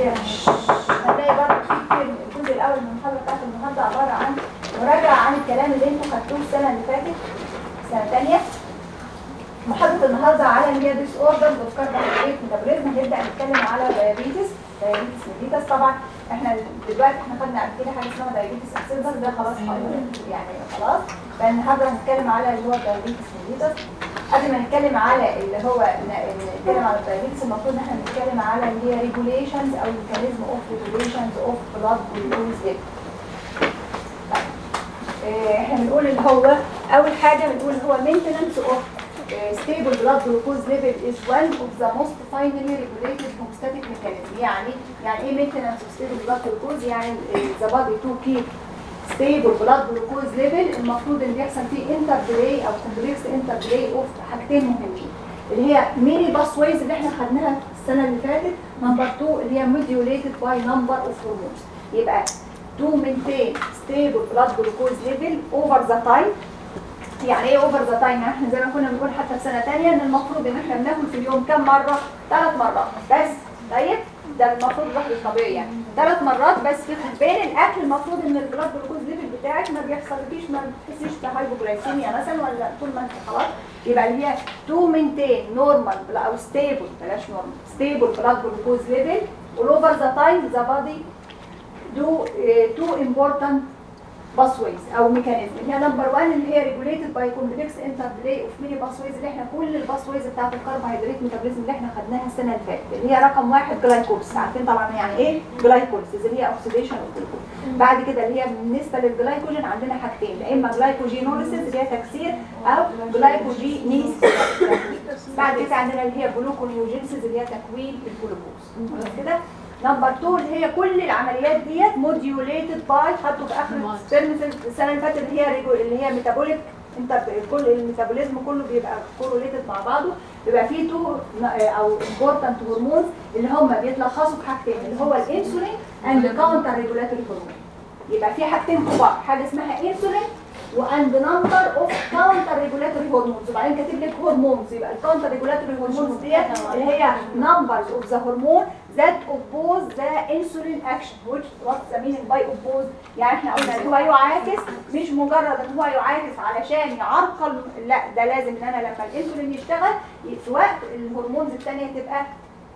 هتلاقي برضه في كتير الجزء الاول من المحاضره بتاعت النهارده عباره عن مراجعه عن الكلام اللي انتوا خدتوه السنه اللي فاتت السنه الثانيه محاضره النهارده على اللي هي ديس اوردرز اوف كاربوهيدرات ميتابوليزم هنبدا نتكلم على دايابيتس دايابيتس ميليتس طبعا احنا دلوقتي احنا خدنا قبل كده حاجه اسمها دايابيتس اكسيدر ده خلاص يعني خلاص فالنهارده هنتكلم على اللي هو دايابيتس ميليتس قبل ما نتكلم على اللي هو ن- نتكلم على الدايابيتس المفروض ان احنا نتكلم على اللي هي ريجوليشنز او ميكانيزم اوف ريجوليشنز اوف بلاد جلوكوز ليفل آه، احنا بنقول اللي هو اول حاجه بنقول هو maintenance of uh, stable blood glucose level is one of the most finely regulated homeostatic mechanism يعني يعني ايه maintenance of stable blood glucose يعني uh, the body to keep stable blood glucose level المفروض ان يحصل فيه interplay او complex interplay of حاجتين مهمين اللي هي ميني باس ويز اللي احنا خدناها السنه اللي فاتت نمبر 2 اللي هي modulated by number of hormones يبقى to maintain stable blood glucose level over the time يعني ايه اوفر ذا تايم احنا زي ما كنا بنقول حتى في سنه ثانيه ان المفروض ان احنا بناكل في اليوم كم مره ثلاث مرات بس طيب ده المفروض الواحد الطبيعي يعني ثلاث مرات بس في بين الاكل المفروض ان البلاد جلوكوز ليفل بتاعك ما بيحصلكيش ما بتحسيش بهايبوجلايسيميا مثلا ولا طول ما انت خلاص يبقى اللي هي تو مينتين نورمال او ستيبل بلاش نورمال ستيبل بلاد جلوكوز ليفل all over the time the body do uh, two important باسويز او ميكانيزم اللي هي نمبر 1 اللي هي ريجوليتد باي كومبلكس انتربلاي اوف ميني باسويز اللي احنا كل الباسويز بتاعت الكربوهيدرات ميتابوليزم اللي احنا خدناها السنه اللي فاتت اللي هي رقم واحد جلايكوليز عارفين طبعا يعني ايه جلايكوليز اللي هي اوكسيديشن اوف جلوكوز بعد كده اللي هي بالنسبه للجلايكوجين عندنا حاجتين يا اما جلايكوجينوليسيس اللي هي تكسير او جلايكوجينيس بعد كده عندنا اللي هي جلوكونيوجينسيس اللي هي تكوين الجلوكوز خلاص كده نمبر 2 اللي هي كل العمليات ديت موديوليتد باي حطوا في اخر الترم في السنه اللي فاتت اللي هي ريجو- اللي هي ميتابوليك انت كل الميتابوليزم كله بيبقى كوروليتد مع بعضه بيبقى فيه تو او امبورتنت هرمونز اللي هم بيتلخصوا في حاجتين اللي هو الانسولين اند كاونتر ريجولاتوري هرمون يبقى في حاجتين كبار حاجه اسمها انسولين واند نمبر اوف كاونتر ريجولاتوري هرمونز وبعدين كاتب لك هرمونز يبقى الكاونتر ريجولاتوري هرمونز ديت اللي هي نمبرز اوف ذا هرمون that oppose the insulin action which what the meaning by oppose يعني احنا قلنا ان هو يعاكس مش مجرد ان هو يعاكس علشان يعرقل لا ده لازم ان انا لما الانسولين يشتغل في وقت الهرمونز الثانيه تبقى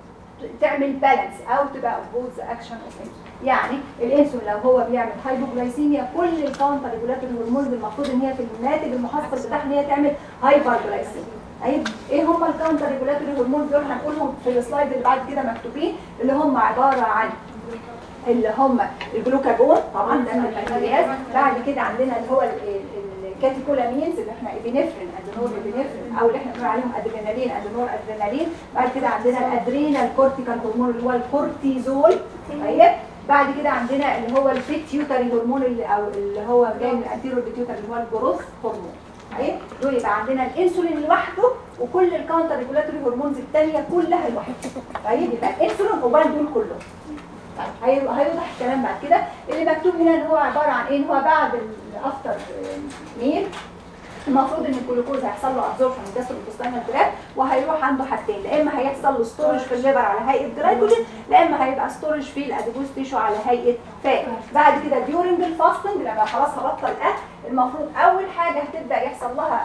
تعمل بالانس او تبقى اوبوز اكشن اوف يعني الانسولين لو هو بيعمل هايبوجلايسيميا كل الكاونتر ريجولاتوري هرمونز المفروض ان هي في الناتج المحصل بتاعها ان هي تعمل هايبرجلايسيميا طيب ايه هم الكاونتر ريجولاتوري هرمونز دول هنقولهم في السلايد اللي بعد كده مكتوبين اللي هم عباره عن اللي هم الجلوكاجون طبعا ده من البكتيريات بعد كده عندنا اللي هو ال- ال- الكاتيكولامينز اللي احنا ابينفرين ادينور ابينفرين او اللي احنا بنقول عليهم ادرينالين ادينور ادرينالين بعد كده عندنا الادرينال كورتيكال هرمون اللي هو الكورتيزول طيب بعد كده عندنا اللي هو البيتيوتري هرمون اللي او اللي هو جاي من الانتيرو بيتيوتري اللي هو الجروث هرمون طيب دول يبقى عندنا الانسولين لوحده وكل الكاونتر ريجولاتوري هرمونز الثانيه كلها لوحدها طيب يبقى الانسولين وبعد دول كلهم طيب هي- هيوضح الكلام بعد كده اللي مكتوب هنا ان هو عباره عن ايه ان هو بعد الافتر ميل المفروض ان الجلوكوز هيحصل له ابزوربشن من الجاستروانتستينال تراك وهيروح عنده حاجتين لا اما هيحصل له ستورج في الليفر على هيئه جلايكوجين لا اما هيبقى ستورج في الاديبوز تيشو على هيئه فات بعد كده ديورنج الفاستنج لما خلاص هبطل اكل المفروض اول حاجه هتبدا يحصل لها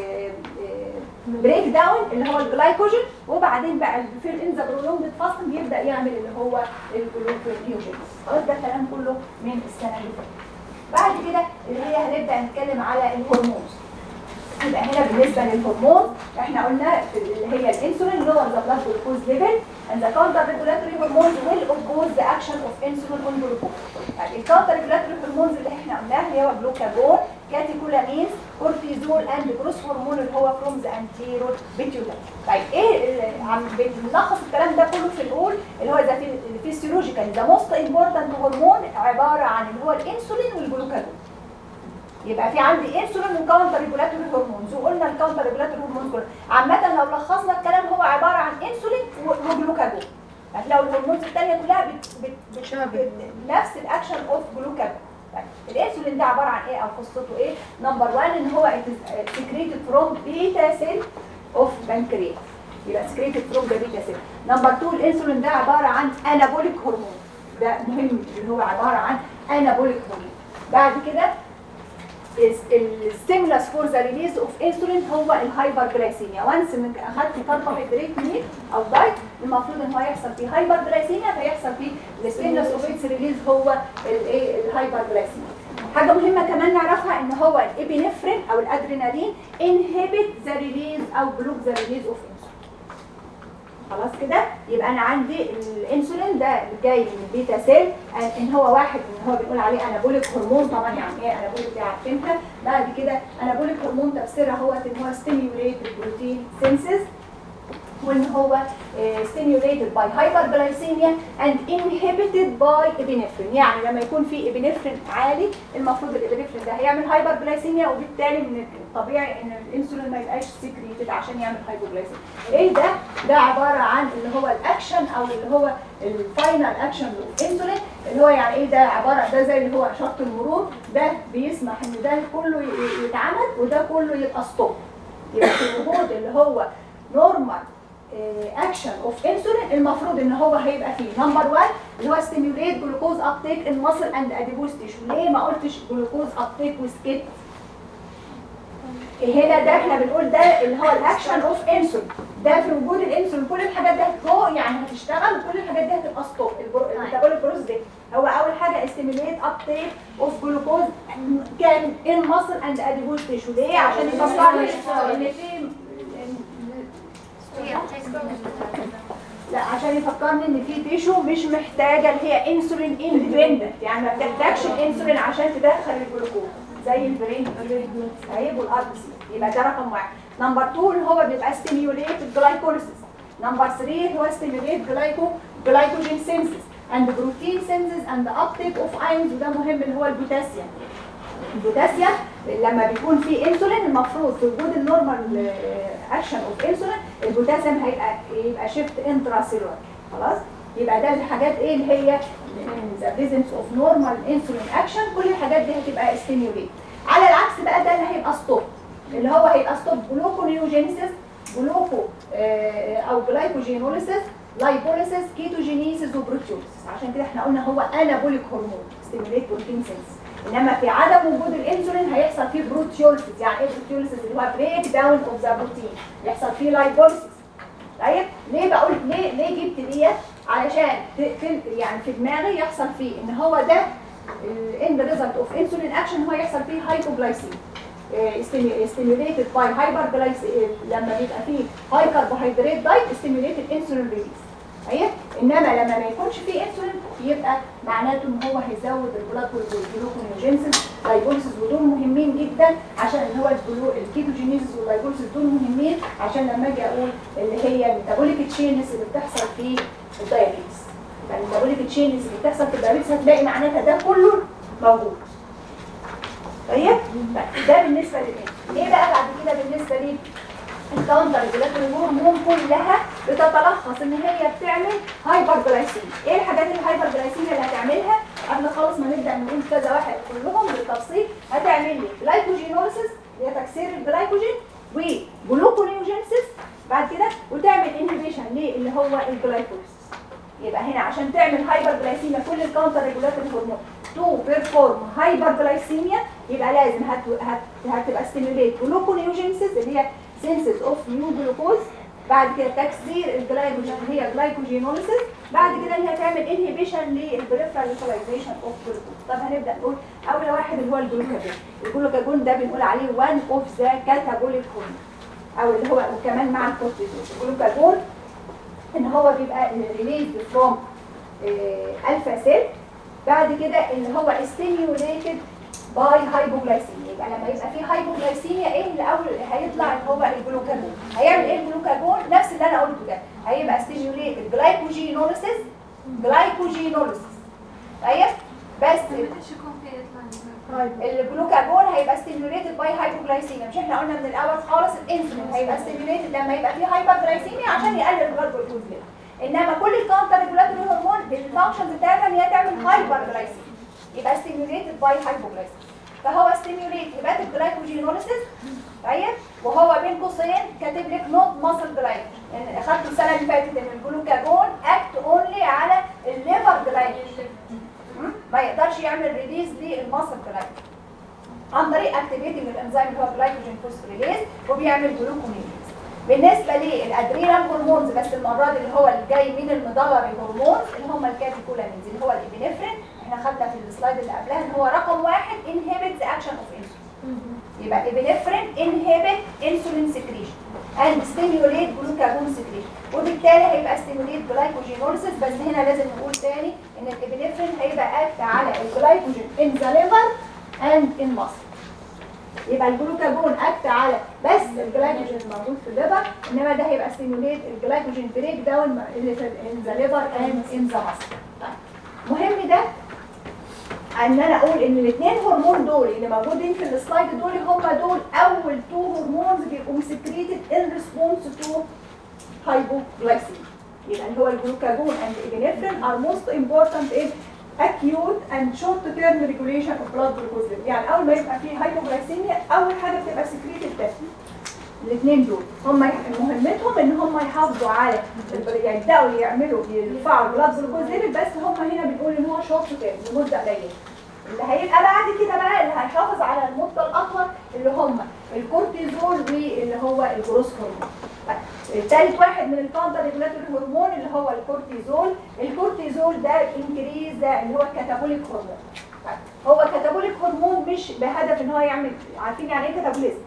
بريك داون اللي هو الجلايكوجين وبعدين بقى في الانزا برولونج فاستنج يبدا يعمل اللي هو الجلوكوجين خلاص ده كلام كله من السنه اللي فاتت بعد كده اللي هي هنبدا نتكلم على الهرمونز يبقى هنا بالنسبه للهرمون احنا قلنا في اللي هي الانسولين اللي هو ذا بلاد جلوكوز ليفل and the counter regulatory hormones will oppose the action of insulin on glucose. يعني الكاونتر ريجولاتوري هرمونز اللي احنا قلناها اللي هو جلوكاجون كاتيكولامينز كورتيزول اند جروس هرمون اللي هو فروم ذا انتيرو بيتيوتري. طيب ايه اللي عم بنلخص الكلام ده كله في نقول اللي هو ذا فيسيولوجيكال ذا موست امبورتنت هرمون عباره عن اللي هو الانسولين والجلوكاجون. يبقى في عندي انسولين وكاونتر ريجولاتوري هرمونز وقلنا الكاونتر ريجولاتوري هرمونز كلها عامه لو لخصنا الكلام هو عباره عن انسولين و- وجلوكاجون هتلاقوا الهرمونز الثانيه كلها بت بت بت بت نفس الاكشن اوف جلوكاجون طيب الانسولين ده عباره عن ايه او قصته ايه نمبر 1 ان هو سكريتد فروم بيتا سيل اوف بنكرياس يبقى سكريتد فروم ذا بيتا سيل نمبر 2 الانسولين ده عباره عن انابوليك هرمون ده مهم اللي هو عباره عن انابوليك هرمون بعد كده الستيمولاس فور ذا ريليز اوف انسولين هو الهايبر جلايسيميا وانس انك اخدت كربوهيدرات ميل او دايت المفروض ان هو يحصل فيه هايبر جلايسيميا فيحصل فيه الستيمولاس اوف اتس ريليز هو الايه الهايبر جلايسيميا حاجه مهمه كمان نعرفها ان هو الابينفرين او الادرينالين انهبت ذا ريليز او بلوك ذا ريليز اوف خلاص كده يبقى انا عندي الانسولين ده جاي من البيتا سيل ان هو واحد ان هو بنقول عليه انابوليك هرمون طبعا يعني ايه انابوليك دي عارفينها بعد كده انابوليك هرمون تفسيرها هو ان هو ستيميوليت البروتين سينسز وان هو stimulated by hyperglycemia and inhibited by epinephrine يعني لما يكون في epinephrine عالي المفروض الابنفرين ده هيعمل hyperglycemia وبالتالي من الطبيعي ان الانسولين ما يبقاش سكريتد عشان يعمل hypoglycemia ايه ده ده عباره عن اللي هو الاكشن او اللي هو الفاينل اكشن للانسولين اللي هو يعني ايه ده عباره ده زي اللي هو شرط المرور ده بيسمح ان ده كله يتعمل وده كله يبقى ستوب يبقى في الوجود اللي هو نورمال اكشن اوف انسولين المفروض ان هو هيبقى فيه نمبر 1 اللي هو ستيميوليت جلوكوز ابتيك ان ماسل اند اديبوز تيشو ليه ما قلتش جلوكوز ابتيك وسكيت هنا ده احنا بنقول ده اللي هو الاكشن اوف انسولين ده في وجود الانسولين كل الحاجات دي جو يعني هتشتغل وكل الحاجات دي هتبقى ستوب الميتابوليك بروز ده هو اول حاجه استيميوليت ابتيك اوف جلوكوز كان ان ماسل اند اديبوز تيشو ليه عشان يفكرني ان في لا عشان يفكرني ان في تيشو مش محتاجه اللي هي انسولين اندبندنت يعني ما بتحتاجش الانسولين عشان تدخل الجلوكوز زي البرين طيب والار بي سي يبقى ده رقم واحد نمبر 2 اللي هو بيبقى ستيميوليت الجلايكوليسيس نمبر 3 اللي هو ستيميوليت جلايكو جلايكوجين سينسز اند بروتين سينسز اند ابتيك اوف اينز وده مهم اللي هو البوتاسيوم البوتاسيوم لما بيكون في انسولين المفروض في وجود النورمال اكشن اوف انسولين البوتاسيوم هيبقى يبقى شيفت انترا سيلولار خلاص يبقى ده الحاجات ايه اللي هي ذا بريزنس اوف نورمال انسولين اكشن كل الحاجات دي هتبقى ستيميوليت على العكس بقى ده اللي هيبقى ستوب اللي هو هيبقى ستوب جلوكونيوجينيسيس جلوكو او جلايكوجينوليسيس لايبوليسيس كيتوجينيسيس وبروتيوليسيس عشان كده احنا قلنا هو انابوليك هرمون ستيميوليت بروتين سيلز انما في عدم وجود الانسولين هيحصل فيه بروتيوليسيس يعني ايه بروتيوليسيس اللي هو بريك داون اوف ذا بروتين يحصل فيه لايبوليسيس طيب ليه بقول ليه ليه جبت ديت علشان في يعني في دماغي يحصل فيه ان هو ده الاند ريزلت اوف انسولين اكشن هو يحصل فيه هايبوجلايسيميا ستيميوليتد باي هايبر لما بيبقى فيه هاي كربوهيدرات دايت ستيميوليتد انسولين ريليز طيب انما لما ما يكونش فيه انسولين يبقى معناته ان هو هيزود البلاد والجلوكونيوجينسيس لايبوليسيس ودول مهمين جدا عشان اللي هو الكيتوجينيسيس واللايبوليسيس دول مهمين عشان لما اجي اقول اللي هي الميتابوليك تشينز اللي بتحصل في الدايابيتس يبقى الميتابوليك تشينز اللي بتحصل في الدايابيتس هتلاقي معناتها ده كله موجود طيب ده بالنسبه للايه ايه بقى بعد كده بالنسبه ليه الكاونتر ريجولاتوري هرمون كلها بتتلخص ان هي بتعمل هايبر جلايسيميا ايه الحاجات الهايبر جلايسيميا اللي هتعملها قبل خالص ما نبدا نقول كذا واحد كلهم بالتفصيل هتعمل لي جلايكوجينوليسيس اللي هي تكسير الجلايكوجين وجلوكونيوجينسيس بعد كده وتعمل انهبيشن ليه اللي هو الجلايكوليسيس يبقى هنا عشان تعمل هايبر جلايسيميا كل الكاونتر ريجولاتوري هرمون تو بيرفورم هايبر جلايسيميا يبقى لازم هت... هت... هتبقى ستيموليت جلوكونيوجينسيس اللي هي سينسز اوف نيو جلوكوز بعد كده تكسير الجلايكوجين اللي هي جلايكوجينوليسيس بعد كده اللي هتعمل انهبيشن للبريفرال يوتيلايزيشن اوف جلوكوز طب هنبدا نقول اول واحد اللي هو الجلوكاجون الجلوكاجون ده بنقول عليه وان اوف ذا كاتابوليك هرمون او اللي هو وكمان مع الكورتيزول الجلوكاجون ان هو بيبقى ريليز فروم الفا سيل بعد كده اللي هو ستيميوليتد باي هايبوجلايسيميا يبقى لما يبقى في هايبوجلايسيميا ايه اللي اول هيطلع اللي هو الجلوكاجون هيعمل ايه الجلوكاجون نفس اللي انا قلته ده هيبقى ستيميوليتد جلايكوجينوليسيس جلايكوجينوليسيس طيب بس الجلوكاجون هيبقى ستيميوليتد باي هايبوجلايسيميا مش احنا قلنا من الاول خالص الانسولين هيبقى ستيميوليتد لما يبقى في هايبرجلايسيميا عشان يقلل البلاد جلوكوز انما كل الكاونتر ريجولاتوري هرمون الفانكشنز بتاعتها ان هي تعمل هايبرجلايسيميا يبقى stimulated by hypoglycemia فهو ستيميوليت هيباتيك جلايكوجينوليسيس طيب وهو بين قوسين كاتب لك نوت ماسل جلايكوجين يعني اخدت السنه اللي فاتت ان الجلوكاجون اكت اونلي على الليفر جلايكوجين ما يقدرش يعمل ريليز للماسل جلايكوجين عن طريق اكتيفيتنج الانزيم اللي هو جلايكوجين فوسفوريليز وبيعمل جلوكونيز بالنسبه للادرينال هرمونز بس المره دي اللي هو اللي جاي من المدلري هرمونز اللي هم الكاتيكولامينز اللي هو الابنفرين احنا خدنا في السلايد اللي قبلها ان هو رقم واحد انهبيتس اكشن اوف انسولين يبقى ابنفرين انهبت انسولين سكريشن اند ستيميوليت جلوكاجون سكريشن وبالتالي هيبقى ستيميوليت جلايكوجينوليسيس بس هنا لازم نقول تاني ان الابنفرين هيبقى اكت على الجلايكوجين ان ذا ليفر اند ان مصر يبقى الجلوكاجون اكت على بس الجلايكوجين الموجود في الليفر انما ده هيبقى ستيموليت الجلايكوجين بريك داون اللي في ان ذا ليفر اند ان ذا مصر مهم ده ان انا اقول ان الاثنين هرمون دول اللي موجودين في السلايد دول هم دول اول تو هرمونز بيبقوا سكريتد ان ريسبونس تو hypoglycemia يبقى اللي هو الجلوكاجون اند ابنفرين ار موست امبورتنت ان acute and short term regulation of blood glucose level يعني اول ما يبقى فيه هايبوغلايسيميا اول حاجه بتبقى سكريتد ده الاثنين دول هم مهمتهم ان هم يحافظوا على يبداوا يعملوا يرفعوا البلاد جلوكوز ليفل بس هم هنا بنقول ان هو شورت تيرم لمده قليله اللي هيبقى بعد كده بقى اللي هيحافظ على المده الاطول اللي هم الكورتيزول واللي هو الجروس هرمون الثالث واحد من الكاونتر ريجولاتوري هرمون اللي هو الكورتيزول الكورتيزول ده انكريز ده اللي هو الكاتابوليك هرمون هو كاتابوليك هرمون مش بهدف ان هو يعمل عارفين يعني ايه كاتابوليزم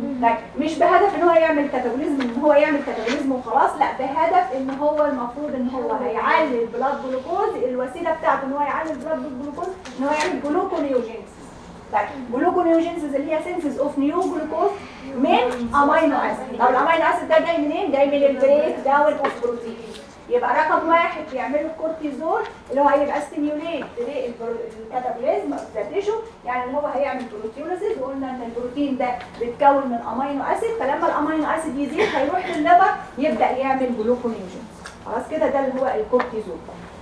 مش بهدف ان هو يعمل كاتابوليزم ان هو يعمل كاتابوليزم وخلاص لا بهدف ان هو المفروض ان هو هيعلي البلاد جلوكوز الوسيله بتاعته ان هو يعلي البلاد جلوكوز ان هو يعمل جلوكونيوجينسيس جلوكونيوجينسيس اللي هي سينسز اوف نيو جلوكوز من امينو اسيد او الامينو اسيد ده جاي منين جاي من البريك داون اوف بروتين يبقى رقم واحد بيعملوا الكورتيزول اللي هو هيبقى ستيميوليت للكاتابوليزم ذا تيشو يعني اللي هو هيعمل بروتيوليسيس وقلنا ان البروتين ده بيتكون من امينو اسيد فلما الامينو اسيد يزيد هيروح للليفر يبدا يعمل جلوكونيوجينز خلاص كده ده اللي هو الكورتيزول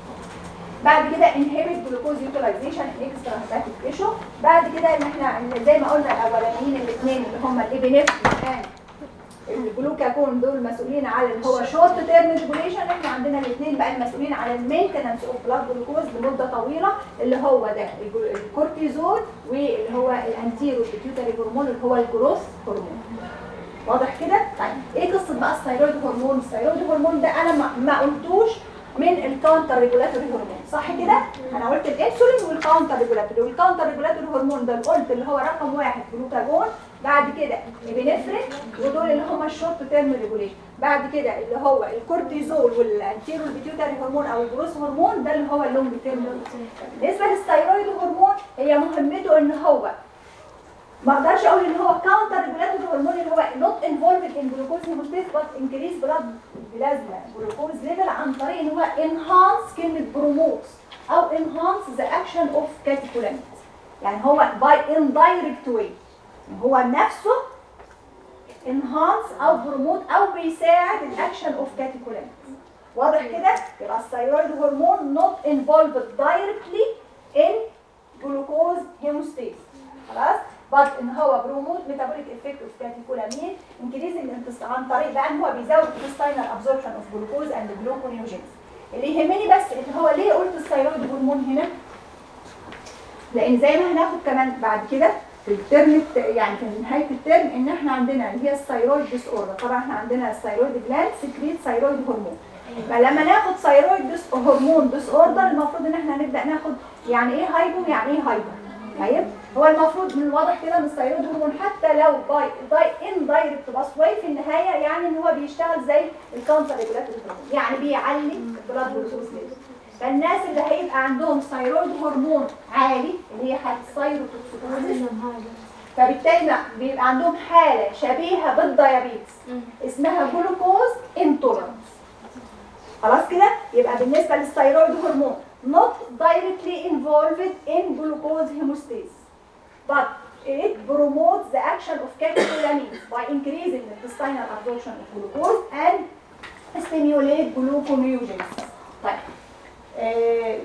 بعد كده انهبت جلوكوز يوتيلايزيشن اكسترا هيباتيك تيشو بعد كده ان احنا زي ما قلنا الاولانيين الاثنين اللي هم الابنفرين الجلوكاجون دول مسؤولين على اللي هو شورت تيرم ريجوليشن احنا عندنا الاثنين بقى المسؤولين على المينتنس اوف بلاد جلوكوز لمده طويله اللي هو ده الكورتيزول واللي هو الانتيرو بيتيوتري هرمون اللي هو الجروث هرمون واضح كده طيب ايه قصه بقى الثايرويد هرمون الثايرويد هرمون ده انا ما, ما قلتوش من الكاونتر ريجولاتوري هرمون صح كده انا قلت الانسولين والكاونتر ريجولاتوري والكاونتر ريجولاتوري هرمون ده قلت اللي هو رقم واحد جلوكاجون بعد كده ابنفرين ودول اللي هم الشورت تيرم ريجوليشن بعد كده اللي هو الكورتيزول والانتيرو بيتيوتري هرمون او الجروس هرمون ده اللي هو اللونج تيرم بالنسبه للثايرويد هرمون هي مهمته ان هو ما اقدرش اقول ان هو كاونتر ريجولاتوري هرمون اللي هو نوت انفولفد ان جلوكوز هيموستيز بس انكريز بلاد بلازما جلوكوز ليفل عن طريق ان هو انهانس كلمه بروموتس او انهانس ذا اكشن اوف كاتيكولامينز يعني هو باي اندايركت واي هو نفسه enhance او بروموت او بيساعد الاكشن اوف كاتيكولامينز واضح كده يبقى الثايرويد هرمون not involved directly in glucose homeostasis خلاص but ان هو بروموت metabolic effect of catecholamine increasing الانتص- عن طريق بقى ان هو بيزود intestinal absorption of glucose and gluconeogenesis اللي يهمني بس ان هو ليه قلت الثايرويد هرمون هنا لان زي ما هناخد كمان بعد كده في الترم الت- يعني في نهايه الترم ان احنا عندنا اللي هي الثايرويد ديس اوردر طبعا احنا عندنا الثايرويد جلاند سكريت ثايرويد هرمون فلما ناخد ثايرويد ديس هرمون ديس اوردر المفروض ان احنا نبدا ناخد يعني ايه هايبو يعني ايه هايبر طيب هو المفروض من الواضح كده ان الثايرويد هرمون حتى لو باي باي ان دايركت باس واي في النهايه يعني ان هو بيشتغل زي الكاونتر ريجولاتوري هرمون يعني بيعلي البلاد جلوكوز ليفل فالناس اللي هيبقى عندهم ثايرويد هرمون عالي اللي هي حاله ثايروتوكسيكوزيس فبالتالي ما- بيبقى عندهم حاله شبيهه بالديابيتس اسمها جلوكوز انتولرنس خلاص كده يبقى بالنسبه للثايرويد هرمون not directly involved in glucose homeostasis but it promotes the action of catecholamines by increasing the intestinal absorption of glucose and stimulate gluconeogenesis طيب آه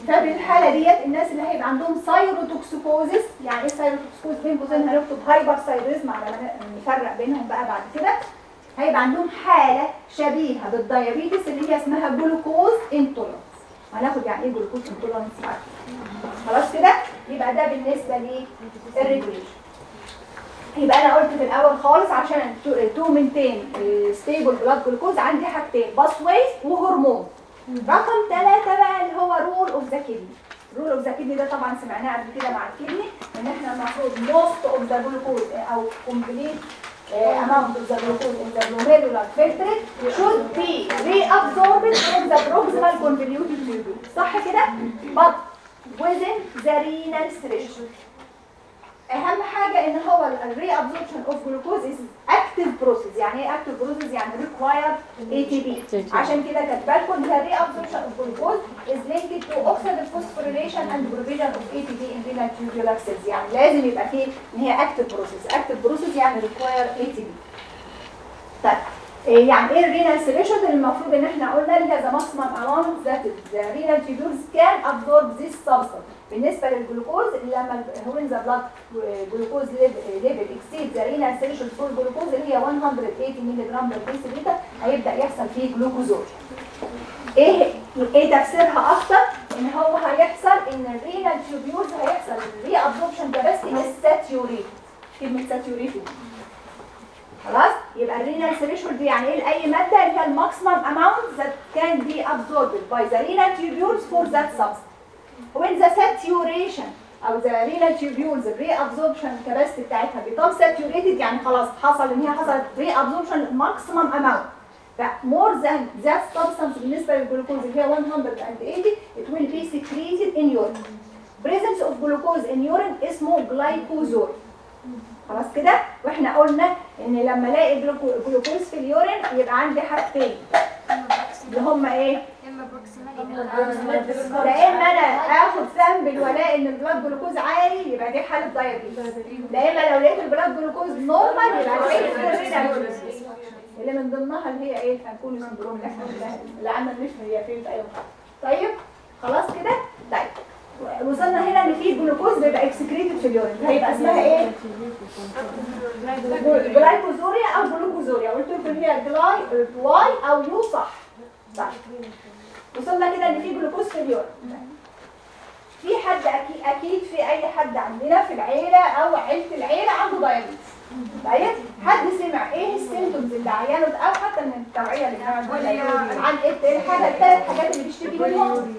ففي الحاله ديت الناس اللي هيبقى عندهم سايروتوكسيكوزيس يعني ايه سايروتوكسيكوز بين قوسين هنكتب هايبر سايريزم على ما نفرق بينهم بقى بعد كده هيبقى عندهم حاله شبيهه بالدايابيتس اللي هي اسمها جلوكوز انتولرانس هناخد يعني ايه جلوكوز انتولرانس بعد خلاص كده يبقى ده بالنسبه للريجوليشن يبقى انا قلت في الاول خالص عشان تو مينتين ستيبل بلاد جلوكوز عندي حاجتين باس ويز وهرمون رقم ثلاثة بقى اللي هو رول اوف ذا كيدني رول اوف ذا كيدني ده طبعا سمعناه قبل كده مع الكيدني ان احنا المفروض موست اوف ذا جلوكوز او كومبليت amount of the glucose in the glomerular filtrate should be reabsorbed from the proximal convoluted tubule صح كده؟ but within the renal threshold اهم حاجه ان هو الري ابزوربشن اوف جلوكوز از اكتيف بروسيس يعني ايه اكتيف بروسيس يعني ريكواير اي تي بي عشان كده كاتبه لكم ان الري ابزوربشن اوف جلوكوز از لينكد تو اوكسيديف فوسفوريليشن اند بروفيجن اوف اي تي بي ان رينال تيوبولار سيلز يعني لازم يبقى فيه ان هي اكتيف بروسيس اكتيف بروسيس يعني ريكواير اي تي بي طيب إيه يعني ايه الرينال سيليشن المفروض ان احنا قلنا اللي هي ذا ماكسيمم اماونت ذات ذا رينال تيوبولز كان ابزورب ذيس سبستانس بالنسبه للجلوكوز لما هو ذا بلاد جلوكوز ليفل اكسيد ذا رينال سيليشن فور جلوكوز اللي هي 180 مللي جرام بر ديسيليتر هيبدا يحصل فيه جلوكوزوريا ايه ايه تفسيرها اكتر ان هو هيحصل ان الرينال تيوبولز هيحصل ري ابزوربشن كاباسيتي الساتيوريت كلمه ساتيوريتد خلاص يبقى الرينال ثريشولد يعني ايه لاي ماده اللي هي الماكسيمم اماونت ذات كان بي absorbed by the renal tubules for that substance when the saturation او the renal tubules reabsorption capacity بتاعتها become saturated يعني خلاص حصل ان هي حصلت reabsorption maximum amount ف more than that substance بالنسبه للجلوكوز اللي هي 180 it will be secreted in urine presence of glucose in urine اسمه glycosuria خلاص كده واحنا قلنا ان لما الاقي جلوكو- جلوكوز في اليورين يبقى عندي حاجتين اللي هم ايه اما لا اما انا اخد سامبل والاقي ان البلاد جلوكوز عالي يبقى دي حاله دايابيتس لا اما لو لقيت البلاد جلوكوز نورمال يبقى دي اللي من ضمنها اللي هي ايه الفانكوني سندروم اللي احنا قلناها اللي عندنا مش هي فين في اي مكان طيب خلاص كده طيب وصلنا هنا ان في جلوكوز بيبقى اكسكريتد في اليورين هيبقى اسمها ايه جلايكوزوريا او جلوكوزوريا قلت لكم هي جلاي واي او يو صح صح وصلنا كده ان في جلوكوز في اليورين في حد اكيد اكيد في اي حد عندنا في العيله او عيله العيله عنده دايابيتس طيب حد سمع ايه السيمتومز اللي عيانه ده او حتى من التوعيه اللي كانت موجودة عن ايه الحاجه الثلاث حاجات اللي بيشتكي منهم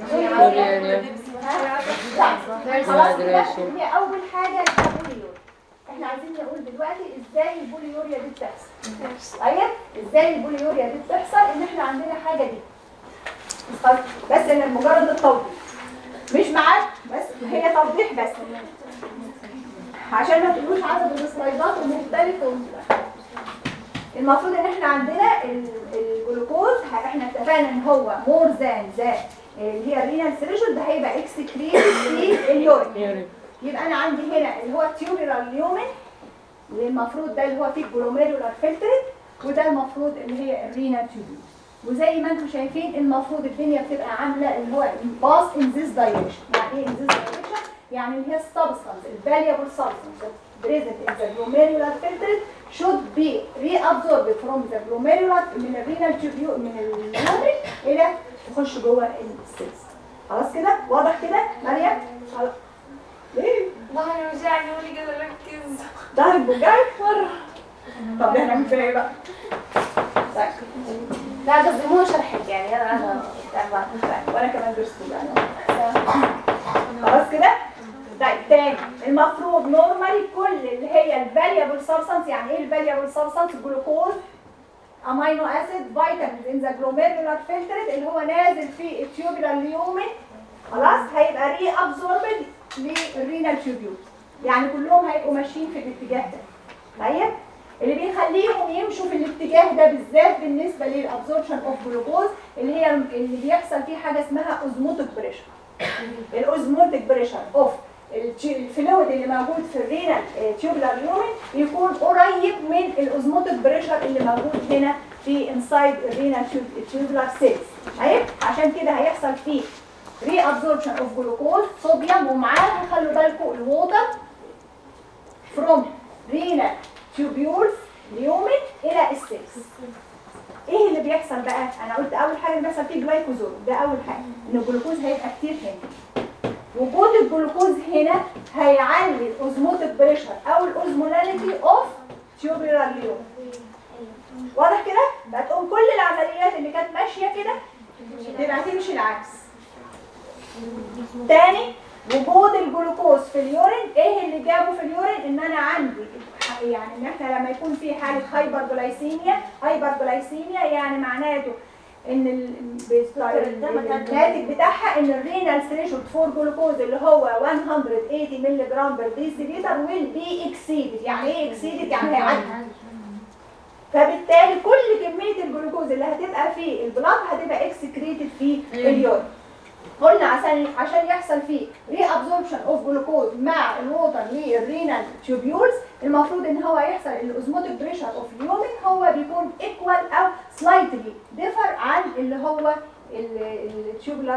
ها؟ لا خلاص كده هي اول حاجه البوليوريا احنا عايزين نقول دلوقتي ازاي البوليوريا دي بتحصل طيب ازاي البوليوريا دي بتحصل ان احنا عندنا حاجه دي خلاص بس ان مجرد التوضيح مش معاك بس هي توضيح بس عشان ما تقولوش عدد السلايدات المختلفه ومختلفة. المفروض ان احنا عندنا ال- الجلوكوز ه- احنا اتفقنا ان هو مور ذان ذا اللي هي الرينال ثريشولد ده هيبقى اكسكريت في اليورين يبقى انا عندي هنا اللي هو التيوبولار ليومن اللي المفروض ده اللي هو فيه الجلوميرولار فلترت وده المفروض اللي هي الرينال تيوبول وزي ما انتم شايفين المفروض الدنيا بتبقى عامله اللي هو باس ان ذيس دايركشن يعني ايه ان ذيس دايركشن يعني اللي هي السبستانس الفاليبل سبستانس present in the glomerular filtrate should be reabsorbed from the glomerular من الرينال تيوبول من اليورين الى تخش جوه السيلز خلاص كده واضح كده مريم خلاص ليه ظهري وجعني ولي قادر اركز ظهرك بوجعك مرة طب احنا من ايه بقى؟ طيب. لا قصدي مو شرحك يعني انا انا تعبان وانا كمان درست يعني خلاص كده؟ طيب تاني المفروض نورمالي كل اللي هي الفاليبل سبستانس يعني ايه الفاليبل سبستانس جلوكوز امينو اسيد فيتامينز ان ذا جلوميرولار فلترت اللي هو نازل في التيوبولار ليومن خلاص هيبقى ري ابزوربد للرينال تيوبيول يعني كلهم هيبقوا ماشيين في الاتجاه ده طيب اللي بيخليهم يمشوا في الاتجاه ده بالذات بالنسبه للابزوربشن اوف جلوكوز اللي هي اللي بيحصل فيه حاجه اسمها اوزموتيك بريشر الاوزموتيك بريشر اوف الفلويد اللي موجود في الرينال تيوبولار ليومن يكون قريب من الاوزموتيك بريشر اللي موجود هنا في انسايد الرينال تيوبولار سيلز طيب عشان كده هيحصل فيه ري ابزوربشن اوف جلوكوز صوديوم ومعاه خلوا بالكم الووتر فروم رينا تيوبيولز اليومن الى السيلز ايه اللي بيحصل بقى انا قلت اول حاجه اللي بيحصل فيه جلايكوزول ده اول حاجه ان الجلوكوز هيبقى كتير هنا وجود الجلوكوز هنا هيعلي الاوزموتيك بريشر او الاوزمولاليتي اوف تيوبولار ليوم واضح كده بقى تقوم كل العمليات اللي كانت ماشيه كده تبقى تمشي العكس تاني وجود الجلوكوز في اليورين ايه اللي جابه في اليورين ان انا عندي يعني ان احنا لما يكون في حاله هايبرجلايسيميا هايبرجلايسيميا يعني معناته ان ال- ال- الناتج بتاعها ان الرينال ثريشولد فور جلوكوز اللي هو 180 مللي جرام بر ديسيليتر ويل بي اكسيدد يعني ايه اكسيدد يعني هيعدي فبالتالي كل كميه الجلوكوز اللي هتبقى في البلاد هتبقى اكسكريتد في اليورين قلنا عشان عشان يحصل فيه ري ابزوربشن اوف جلوكوز مع الووتر للرينال تيوبيولز المفروض ان هو يحصل الاوزموتيك بريشر اوف اليومن هو بيكون ايكوال او سلايتلي ديفر عن اللي هو التيوبولار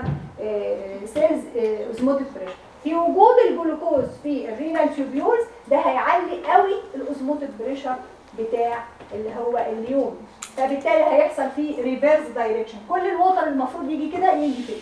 سيلز اوزموتيك بريشر في وجود الجلوكوز في الرينال تيوبيولز ده هيعلي قوي الاوزموتيك بريشر بتاع اللي هو اليوم فبالتالي هيحصل فيه ريفيرس دايركشن كل الووتر المفروض يجي كده يجي كده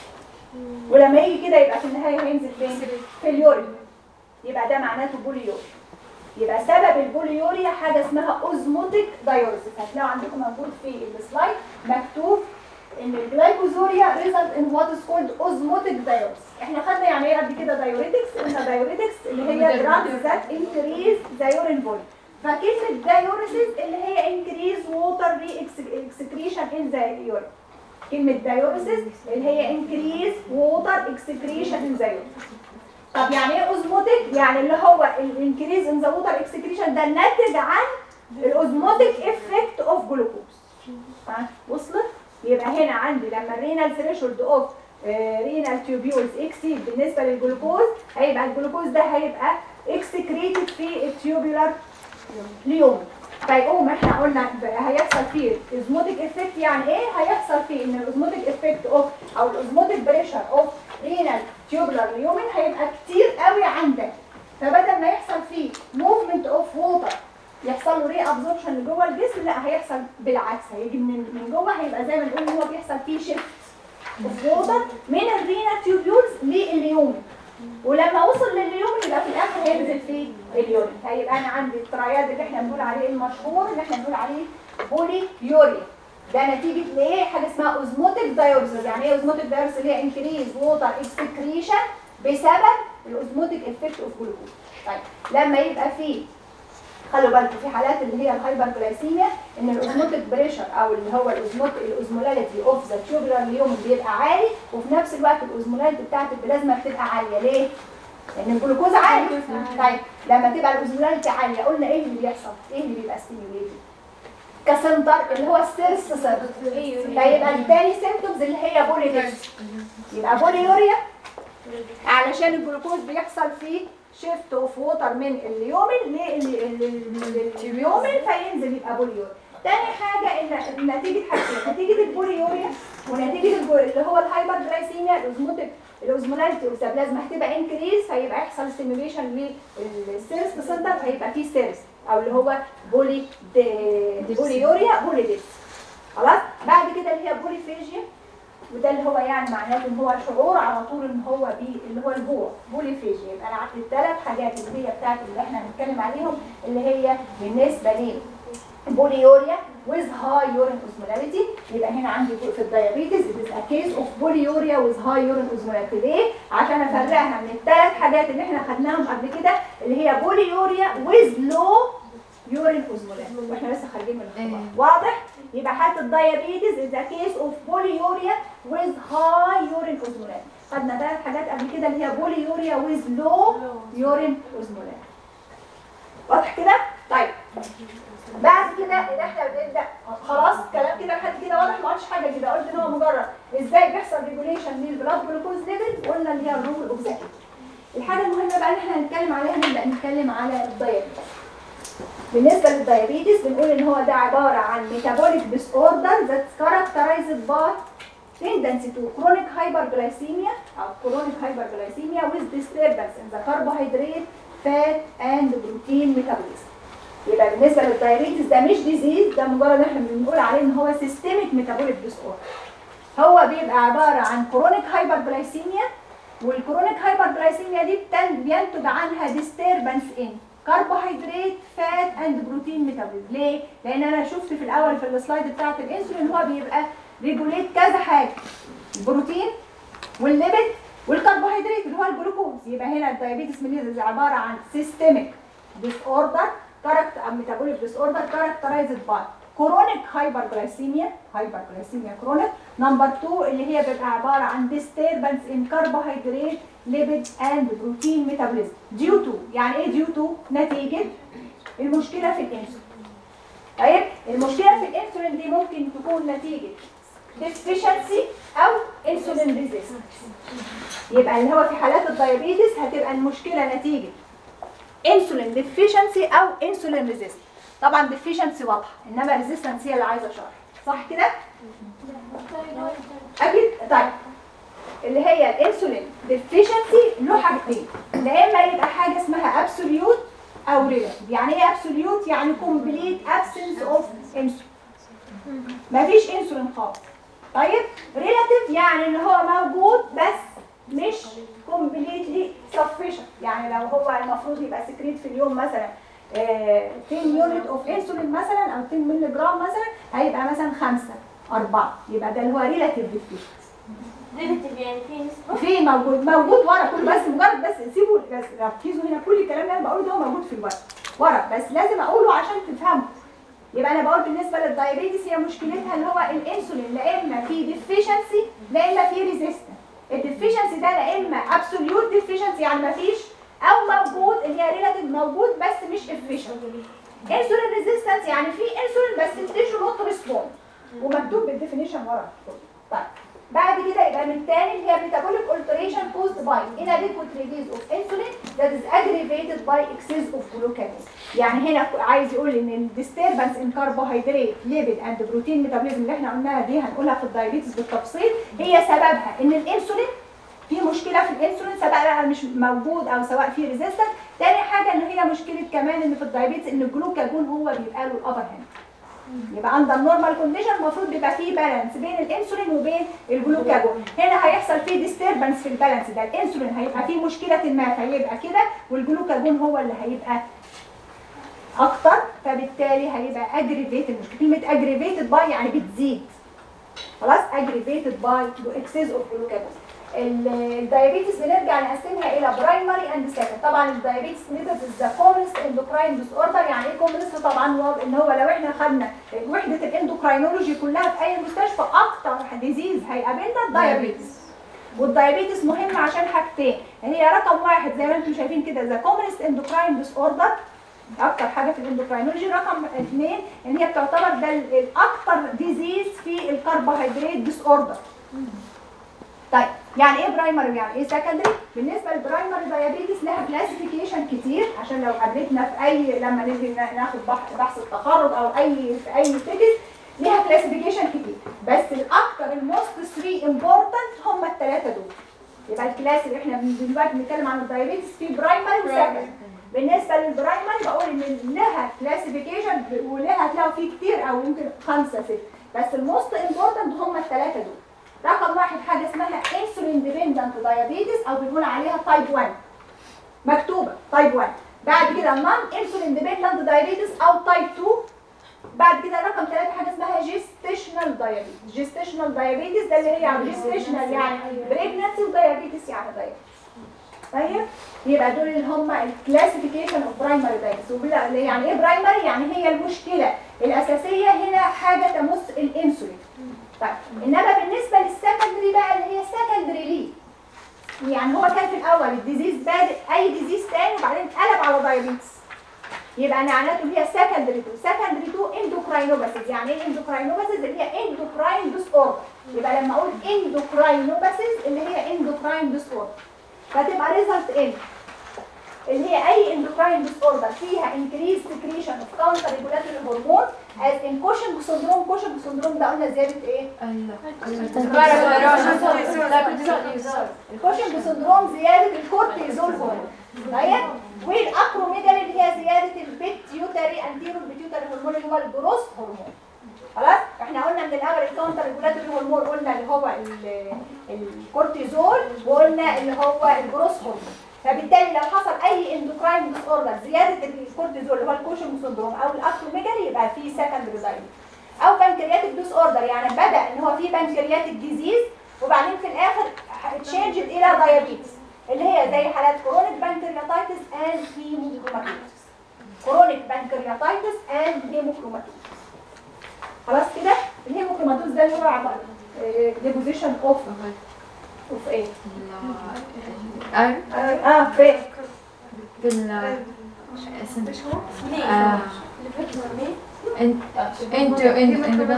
ولما يجي كده يبقى في النهايه هينزل فين في اليورين يبقى ده معناته بوليوريا يبقى سبب البوليوريا حاجه اسمها اوزموتيك دايوريسيس هتلاقوا عندكم موجود في السلايد مكتوب ان الجلايكوزوريا ريزلت ان وات از كولد اوزموتيك دايوريسيس احنا خدنا يعني ايه قبل كده دايوريتكس قلنا دايوريتكس اللي هي دراجز ذات انكريز ذا يورين فوليوم فكلمه دايوريسيس اللي هي انكريز ووتر ري اكسكريشن ان ذا يورين كلمة دايوريسيس اللي هي increase water excretion in the urine. طب يعني ايه اوزموتيك؟ يعني اللي هو الانكريز ان ذا ووتر اكسكريشن ده ناتج عن الاوزموتيك افكت اوف جلوكوز. وصلت؟ يبقى هنا عندي لما الرينال ثريشولد اوف رينال تيوبيولز اكسيد بالنسبه للجلوكوز هيبقى الجلوكوز ده هيبقى اكسكريتد في التيوبولار ليوم فيقوم احنا قلنا هيحصل فيه اوزموتيك افكت يعني ايه هيحصل فيه ان الاوزموتيك افكت اوف او الاوزموتيك بريشر اوف رينال تيوبولار ليومن هيبقى كتير قوي عندك فبدل ما يحصل فيه موفمنت اوف ووتر يحصل له ري ابزوربشن لجوه الجسم لا هيحصل بالعكس هيجي من من جوه هيبقى زي ما نقول ان هو بيحصل فيه شيفت اوف ووتر من الرينال تيوبيولز لليومن ولما وصل لليوم يبقى في الاخر هينزل في اليورين هيبقى انا عندي الترياد اللي احنا بنقول عليه المشهور اللي احنا بنقول عليه بولي يوريا ده نتيجه لايه حاجه اسمها اوزموتيك دايوريسيس يعني ايه اوزموتيك دايوريسيس اللي هي انكريز ووتر اكسكريشن بسبب الاوزموتيك افكت اوف جلوكوز طيب لما يبقى في خلوا بالكم في حالات اللي هي الهايبرجلايسيميا ان الاوزموتيك بريشر او اللي هو الاوزموت الاوزمولاليتي اوف ذا تيوبولار ليوم بيبقى عالي وفي نفس الوقت الاوزمولاليتي بتاعت البلازما بتبقى عاليه ليه؟ لان الجلوكوز عالي طيب لما تبقى الاوزمولاليتي عاليه قلنا ايه اللي بيحصل؟ ايه اللي بيبقى ستيميوليتد؟ كسنتر اللي هو السيرس سنتر فيبقى التاني سيمتومز اللي هي بولي يبقى بولي يوريا علشان الجلوكوز بيحصل فيه شيفت اوف ووتر من اليومن لليومن فينزل يبقى بوليوريا تاني حاجة ان نتيجة حاجتين نتيجة البوليوريا ونتيجة البول اللي هو الهايبر جلايسيميا الاوزموتيك الاوزمولاليتي والسبلازما هتبقى انكريز فيبقى يحصل ستيميوليشن للسيرس سنتر فيبقى فيه سيرس او اللي هو بولي دي بوليوريا بولي ديس خلاص بعد كده اللي هي بوليفيجيا وده اللي هو يعني معناته ان هو شعور على طول ان هو بي اللي هو الجوع بوليفيجيا يبقى انا عندي الثلاث حاجات اللي هي بتاعت اللي احنا هنتكلم عليهم اللي هي بالنسبه لي بوليوريا with high urine osmolality يبقى هنا عندي في الدايابيتس it is a case of polyuria with high urine osmolality ليه؟ عشان افرقها من الثلاث حاجات اللي احنا خدناهم قبل كده اللي هي بوليوريا with low urine osmolality واحنا لسه خارجين من الاختبار واضح؟ يبقى حالة الدايابيتس is a case of polyuria with high urine osmolality خدنا ثلاث حاجات قبل كده اللي هي بوليوريا with low urine osmolality واضح كده؟ طيب بعد كده ان احنا بنبدا خلاص كلام كده لحد كده واضح ما قلتش حاجه كده قلت ان هو مجرد ازاي بيحصل ريجوليشن للبلاد جلوكوز ليفل قلنا اللي هي الرول اوف ذا الحاجه المهمه بقى اللي احنا هنتكلم عليها نبدا نتكلم على الدايابيتس بالنسبه للدايابيتس بنقول ان هو ده عباره عن ميتابوليك ديس اوردر ذات كاركترايزد باي tendency to chronic hyperglycemia او chronic hyperglycemia with disturbance in the carbohydrate fat and protein metabolism يبقى بالنسبه للدايابيتس ده مش ديزيز ده مجرد احنا بنقول عليه ان هو سيستميك ميتابوليك ديس هو بيبقى عباره عن كرونيك هايبرجلايسيميا والكرونيك هايبرجلايسيميا دي بتن- بينتج عنها ديستربنس ان كربوهيدرات فات اند بروتين ميتابوليزم ليه؟ لان انا شفت في الاول في السلايد بتاعت الانسولين هو بيبقى ريجوليت كذا حاجه البروتين والليبيد والكربوهيدرات اللي هو الجلوكوز يبقى هنا الدايابيتس ميليتس عباره عن سيستميك ديس اوردر كاركتر ميتابوليك ديس اوردر كاركترايزد باي كرونيك هايبرجلايسيميا هايبرجلايسيميا كرونيك نمبر 2 اللي هي بيبقى عباره عن disturbance in carbohydrate lipid and protein metabolism due to يعني ايه due to نتيجه المشكله في الانسولين طيب المشكله في الانسولين دي ممكن تكون نتيجه deficiency او insulin resistance يبقى اللي هو في حالات الدايابيتس هتبقى المشكله نتيجه انسولين ديفيشنسي او انسولين ريزيست طبعا ديفيشنسي واضحه انما ريزيستنس هي اللي عايزه شرح صح كده اكيد طيب اللي هي الانسولين ديفيشنسي له حاجتين يا اما يبقى حاجه اسمها ابسوليوت او ريلاتيف يعني ايه ابسوليوت يعني كومبليت ابسنس اوف انسولين مفيش انسولين خالص طيب ريلاتيف يعني ان هو موجود بس مش كومبليتلي sufficient يعني لو هو المفروض يبقى سكريت في اليوم مثلا آه، 10 يونت اوف انسولين مثلا او 10 مللي جرام مثلا هيبقى مثلا 5 4 يبقى ده اللي هو ريلاتيف ديفيشنسي ريلاتيف يعني في نسبة في موجود موجود ورا كل بس مجرد بس سيبوا بس ركزوا هنا كل الكلام اللي انا بقوله ده هو موجود في الورق ورا بس لازم اقوله عشان تفهموا يبقى انا بقول بالنسبه للدايابيتس هي مشكلتها اللي هو الانسولين لا اما في ديفيشنسي لا اما في ريزيستنس الديفيشنسي ده لا اما ابسوليوت ديفيشنسي يعني ما فيش او موجود اللي هي ريلاتيف موجود بس مش افيشنت انسولين ريزيستنس يعني في انسولين بس التيشو نوت ريسبوند ومكتوب بالديفينيشن ورا طيب بعد كده يبقى من تاني اللي هي metabolic alteration caused by inadequate release of insulin that is aggravated by excess of glucagon يعني هنا عايز يقول ان ال disturbance in carbohydrate lipid and protein metabolism اللي احنا قلناها دي هنقولها في الدايابيتس بالتفصيل هي سببها ان الانسولين في مشكله في الانسولين سواء بقى مش موجود او سواء في ريزيستنس تاني حاجه ان هي مشكله كمان ان في الدايابيتس ان الجلوكاجون هو بيبقى له الابر هاند يبقى عند النورمال كونديشن المفروض بيبقى فيه بالانس بين الانسولين وبين الجلوكاجون هنا هيحصل فيه ديستربنس في البالانس ده الانسولين هيبقى فيه مشكله ما فيبقى كده والجلوكاجون هو اللي هيبقى اكتر فبالتالي هيبقى اجريفيتد المشكله كلمه اجريفيتد باي يعني بتزيد خلاص اجريفيتد باي اكسس اوف جلوكاجون الدايابيتس بنرجع نقسمها الى برايمري اند سكند طبعا الدايابيتس ميثود ذا كومنست اندوكراين ديس اوردر يعني ايه كومنست طبعا هو ان هو لو احنا خدنا وحده الاندوكراينولوجي كلها في اي مستشفى اكتر ديزيز هيقابلنا الدايابيتس والدايابيتس مهم عشان حاجتين هي رقم واحد زي ما انتم شايفين كده ذا كومنست اندوكراين ديس اوردر اكتر حاجه في الاندوكراينولوجي رقم اثنين ان هي بتعتبر ده ال- الاكتر ديزيز في الكربوهيدرات ديس اوردر طيب يعني ايه برايمري يعني ايه سكندري بالنسبه للبرايمري دايابيتس لها كلاسيفيكيشن كتير عشان لو قابلتنا في اي لما نيجي نا- ناخد بح- بحث التخرج او اي في اي تكست ليها كلاسيفيكيشن كتير بس الاكتر الموست 3 امبورتنت هم الثلاثه دول يبقى الكلاس اللي احنا بن- دلوقتي بنتكلم عن الدايابيتس في برايمري وسكندري بالنسبه للبرايمري بقول ان لها كلاسيفيكيشن ولها هتلاقوا فيه كتير او يمكن خمسه سته بس الموست امبورتنت هم الثلاثه دول رقم واحد حاجه اسمها انسولين ديبندنت دايابيتس او بنقول عليها تايب 1 مكتوبه تايب 1 بعد كده نون انسولين ديبندنت دايابيتس او تايب 2 بعد كده رقم ثلاثة حاجة اسمها جيستيشنال دايابيتس جيستيشنال دايابيتس ده اللي هي جيستيشنال يعني بريجنسي ودايابيتس يعني دايابيتس طيب يبقى دول اللي هم الكلاسيفيكيشن اوف برايمري دايابيتس يعني ايه برايمري يعني هي المشكلة الأساسية هنا حاجة تمس الانسولين طيب انما بالنسبه للسكندري بقى اللي هي سكندري ليه يعني هو كان في الاول الديزيز بادئ اي ديزيز تاني وبعدين قلب على دايابيتس يبقى معناته اللي هي سكندري تو سكندري تو اندوكراينوباثيز يعني ايه اندوكراينوباثيز اللي هي اندوكراين ديس اوردر يبقى لما اقول اندوكراينوباثيز اللي هي اندوكراين ديس اوردر فتبقى ريزلت ان اللي هي اي اندوكراين ديس اوردر فيها انكريز سكريشن اوف كاونتر ريجولاتوري هرمون از ان كوشنج سندروم كوشنج سندروم ده قلنا زياده ايه؟ الكوشنج سندروم زياده الكورتيزول هرمون طيب والاكروميجالي اللي هي زياده البيتيوتري انتيرو بيتيوتري هرمون اللي هو الجروس هرمون خلاص احنا قلنا من الاول الكاونتر ريجولاتوري هرمون قلنا اللي هو ال- الكورتيزول وقلنا اللي هو الجروس هرمون فبالتالي لو حصل اي اندوكراين ديس اوردر زياده الكورتيزول اللي هو الكوشن سندروم او الاكروميجالي يبقى في سكندري دايبيتس او بانكرياتيك ديس اوردر يعني بدا ان هو في بانكرياتيك ديزيز وبعدين في الاخر اتشينجت الى دايابيتس اللي هي زي حالات كرونيك بانكرياتايتس اند هيموكروماتوزس كرونيك بانكرياتايتس اند هيموكروماتوزس خلاص كده الهيموكروماتوز ده اللي هو عباره ديبوزيشن اوف اوف ايه ار اه في بال اسم ليه؟ آه. انت انتو انتو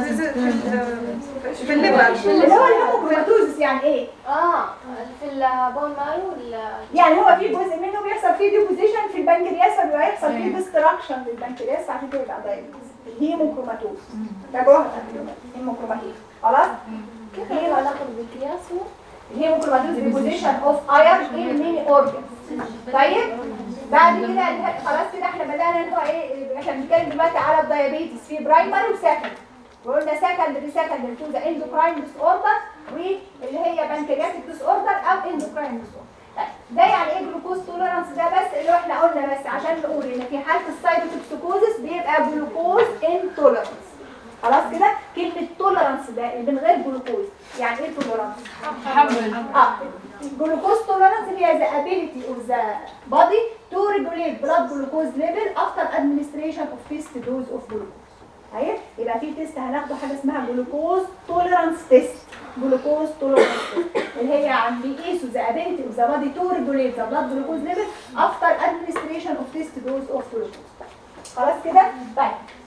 في الليبر اللي هو الهيموكروماتوزس يعني ايه اه في البون مارو ولا يعني هو في جزء منه بيحصل فيه ديبوزيشن في البنكرياس فبيبقى يحصل فيه ديستراكشن للبنكرياس فعشان كده يبقى دايبيتس الهيموكروماتوز تابعوها الهيموكروماتوز خلاص كيف له علاقة بالقياس الهيموكروماتوز ديبوزيشن اوف ايرون ان ميني اورجنز طيب بعد كده ال- خلاص كده احنا بدانا ان هو ايه احنا بنتكلم دلوقتي على الدايابيتس في برايمري وسكند وقلنا سكندري سكندري تو ذا اندوكراين ديس اوردر واللي هي بنكرياتيك ديس اوردر او اندوكراين ديس اوردر طيب ده يعني ايه جلوكوز توليرانس ده بس اللي احنا قلنا بس عشان نقول ان في حاله السايتوتوكسيكوزس بيبقى جلوكوز انتوليرانس خلاص كده كلمه توليرانس ده من غير جلوكوز يعني ايه توليرانس حمل اه glucose tolerance هي the ability of the body to regulate blood glucose level after administration of fixed dose of glucose طيب يبقى في تيست هناخده حاجه اسمها جلوكوز توليرانس تيست جلوكوز توليرانس تيست اللي هي عن بيقيسوا the ability of the body to regulate the blood glucose level after administration of fixed dose of glucose خلاص كده طيب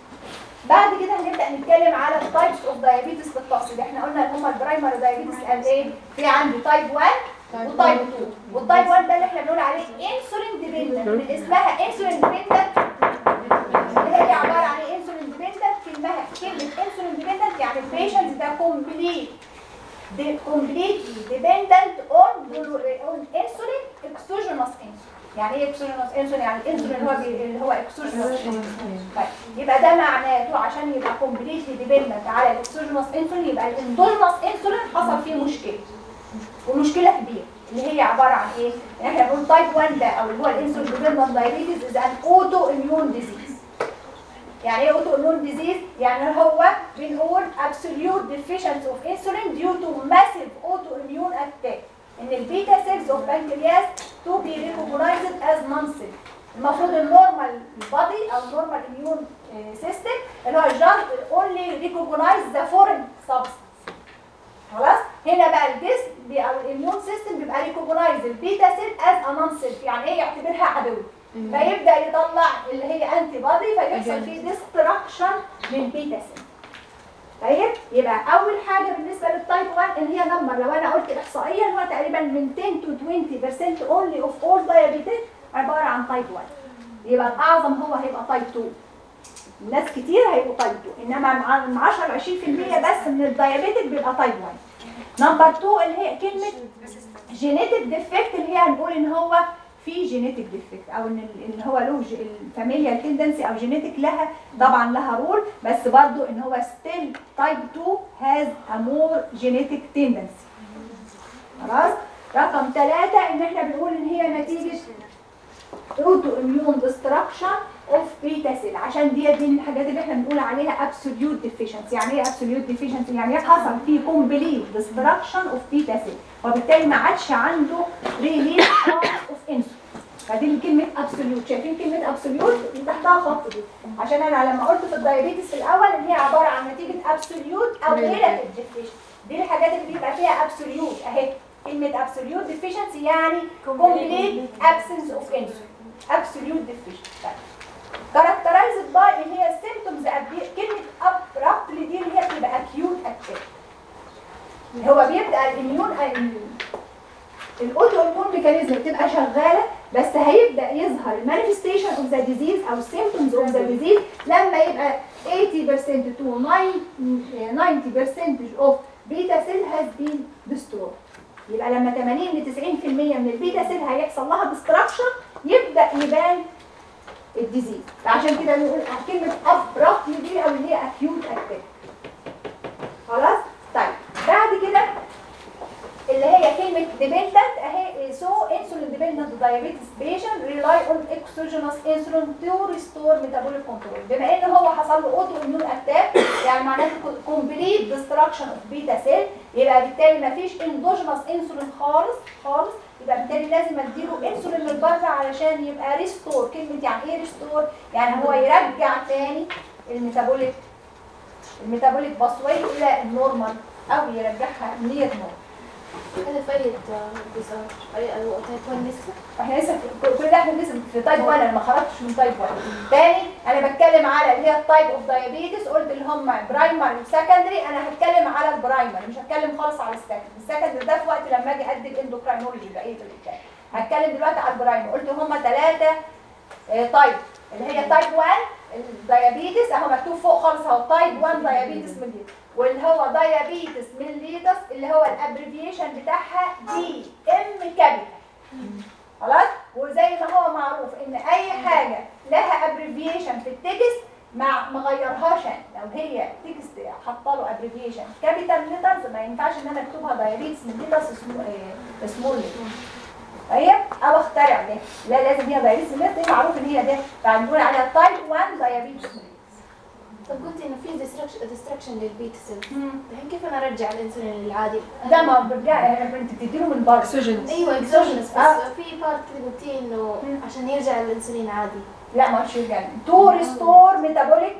بعد كده هنبدا نتكلم على التايبس اوف دايابيتس بالتفصيل احنا قلنا ان هم البرايمري دايابيتس قال ايه في عندي تايب 1 وتايب 2 والتايب 1 ده اللي احنا بنقول عليه انسولين ديبندنت من اسمها انسولين ديبندنت اللي هي عباره عن ايه انسولين ديبندنت كلمه كلمه انسولين ديبندنت يعني البيشنت ده كومبليت كومبليت ديبندنت اون اون انسولين اكسوجينوس انسولين يعني ايه اكسوجينوس انسولين يعني الانسولين اللي هو بي- اللي هو اكسوجينوس طيب يبقى ده معناته عشان يبقى كومبليتلي ديبندنت على الاكسوجينوس انسولين يبقى الاندوجينوس انسولين حصل فيه مشكله ومشكله كبيره اللي هي عباره عن ايه؟ ان احنا بنقول تايب 1 ده او اللي هو الانسولين ديبندنت دايابيتس از ان اوتو اميون ديزيز يعني ايه اوتو اميون ديزيز؟ يعني هو بنقول absolute deficiency of insulin due to massive autoimmune attack ان البيتا سيلز اوف بانكرياس تو بي recognized as non-cell المفروض النورمال بادي او النورمال اميون سيستم اللي هو just only recognize the foreign substance خلاص هنا بقى الجسم بي- او الاميون سيستم بيبقى ريكوجنايز البيتا سيل از ا نون سيل يعني ايه يعتبرها عدو فيبدا يطلع اللي هي انتي بادي فيحصل فيه ديستراكشن للبيتا سيل طيب يبقى اول حاجه بالنسبه للتايب 1 ان هي نمبر لو انا قلت احصائيا هو تقريبا من 10 to 20% only of all diabetes عباره عن تايب 1 يبقى الاعظم هو هيبقى تايب 2 ناس كتير هيبقوا تايب 2 انما مع من 10 ل 20% بس من الدايابيتك بيبقى تايب 1 نمبر 2 اللي هي كلمه جينيتك ديفكت اللي هي هنقول ان هو في جينيتك ديفكت او ان ال- ان هو له الفاميليا تندنسي او جينيتك لها طبعا لها رول بس برضو ان هو ستيل تايب 2 هاز ا مور جينيتك تندنسي خلاص رقم ثلاثة ان احنا بنقول ان هي نتيجة اوتو اميون ديستراكشن اوف بيتا سيل عشان دي دي من الحاجات اللي احنا بنقول عليها ابسوليوت ديفيشنسي يعني ايه ابسوليوت ديفيشنسي يعني حصل فيه كومبليت ديستراكشن اوف بيتا سيل وبالتالي ما عادش عنده ريليز اوف انسولين فدي كلمة ابسوليوت شايفين كلمة ابسوليوت اللي تحتها خط دي عشان انا لما قلت في الدايابيتس في الاول ان هي عبارة عن نتيجة ابسوليوت او ريلاتيف ديفيشنسي دي الحاجات اللي بيبقى فيها ابسوليوت اهي كلمة ابسوليوت ديفيشنسي يعني كومبليت ابسنس اوف انسولين ابسوليوت ديفيشنسي كاركترايزد باي اللي هي symptoms appear كلمة abruptly دي اللي هي بتبقى acute attack هو بيبدأ الاميون الاوتو اميون ميكانيزم بتبقى شغالة بس هيبدا يظهر المانيفستيشن اوف ذا ديزيز او السيمبتومز اوف ذا ديزيز لما يبقى 80% to 90% of beta cell has been destroyed يبقى لما 80 ل 90% من البيتا سيل هيحصل لها ديستراكشن يبدا يبان الديزيز عشان كده بنقول كلمه ابرابتلي دي او اللي هي اكيوت اتاك خلاص طيب بعد كده اللي هي كلمه ديبندنت اهي سو انسولين ديبندنت دايابيتس بيشنت ريلاي اون اكسوجينوس انسولين تو ريستور ميتابوليك كنترول بما ان هو حصل له اوتو اميون اتاك يعني معناته كومبليت ديستراكشن اوف بيتا سيل يبقى بالتالي مفيش اندوجينوس انسولين خالص خالص يبقى بالتالي لازم اديله انسولين من بره علشان يبقى ريستور كلمه يعني ايه ريستور يعني هو يرجع تاني الميتابوليك الميتابوليك باسوي الى النورمال او يرجعها نير نورمال هذا فايدة بيصير فايدة تايب 1 لسه احنا لسه في كل ده احنا لسه في تايب 1 انا ما خرجتش من تايب 1 تاني انا بتكلم على اللي هي التايب اوف دايابيتس قلت اللي هم برايمري وسكندري انا هتكلم على البرايمري مش هتكلم خالص على السكندري السكندري ده في وقت لما اجي ادي الاندوكراينولوجي بقيه البتاع هتكلم دلوقتي على البرايمري قلت هم ثلاثه تايب اللي هي تايب 1 الديابيتس اهو مكتوب فوق خالص اهو تايب 1 ديابيتس ميليتس واللي هو ديابيتس ميليتس اللي هو الابريفيشن بتاعها دي ام كابيتال خلاص وزي ما هو معروف ان اي حاجه لها ابريفيشن في التكست ما ما غيرهاش يعني لو هي تكست حاطه له ابريفيشن كابيتال ليترز ما ينفعش ان انا اكتبها دايابيتس ميليتس سمول طيب او اخترع ده لا لازم هي دايابيتس ميليتس معروف ان هي ده فبنقول عليها تايب 1 دايابيتس ميليتس طب قلت انه في ديستراكشن للبيتا سيل الحين كيف انا ارجع الانسولين العادي؟ ده ما برجع انت بتديله من بره اكسجين ايوه اكزوجينس بس آه. في بارت كده قلتي انه عشان يرجع الانسولين عادي لا ما قلتش يرجع تو ريستور ميتابوليك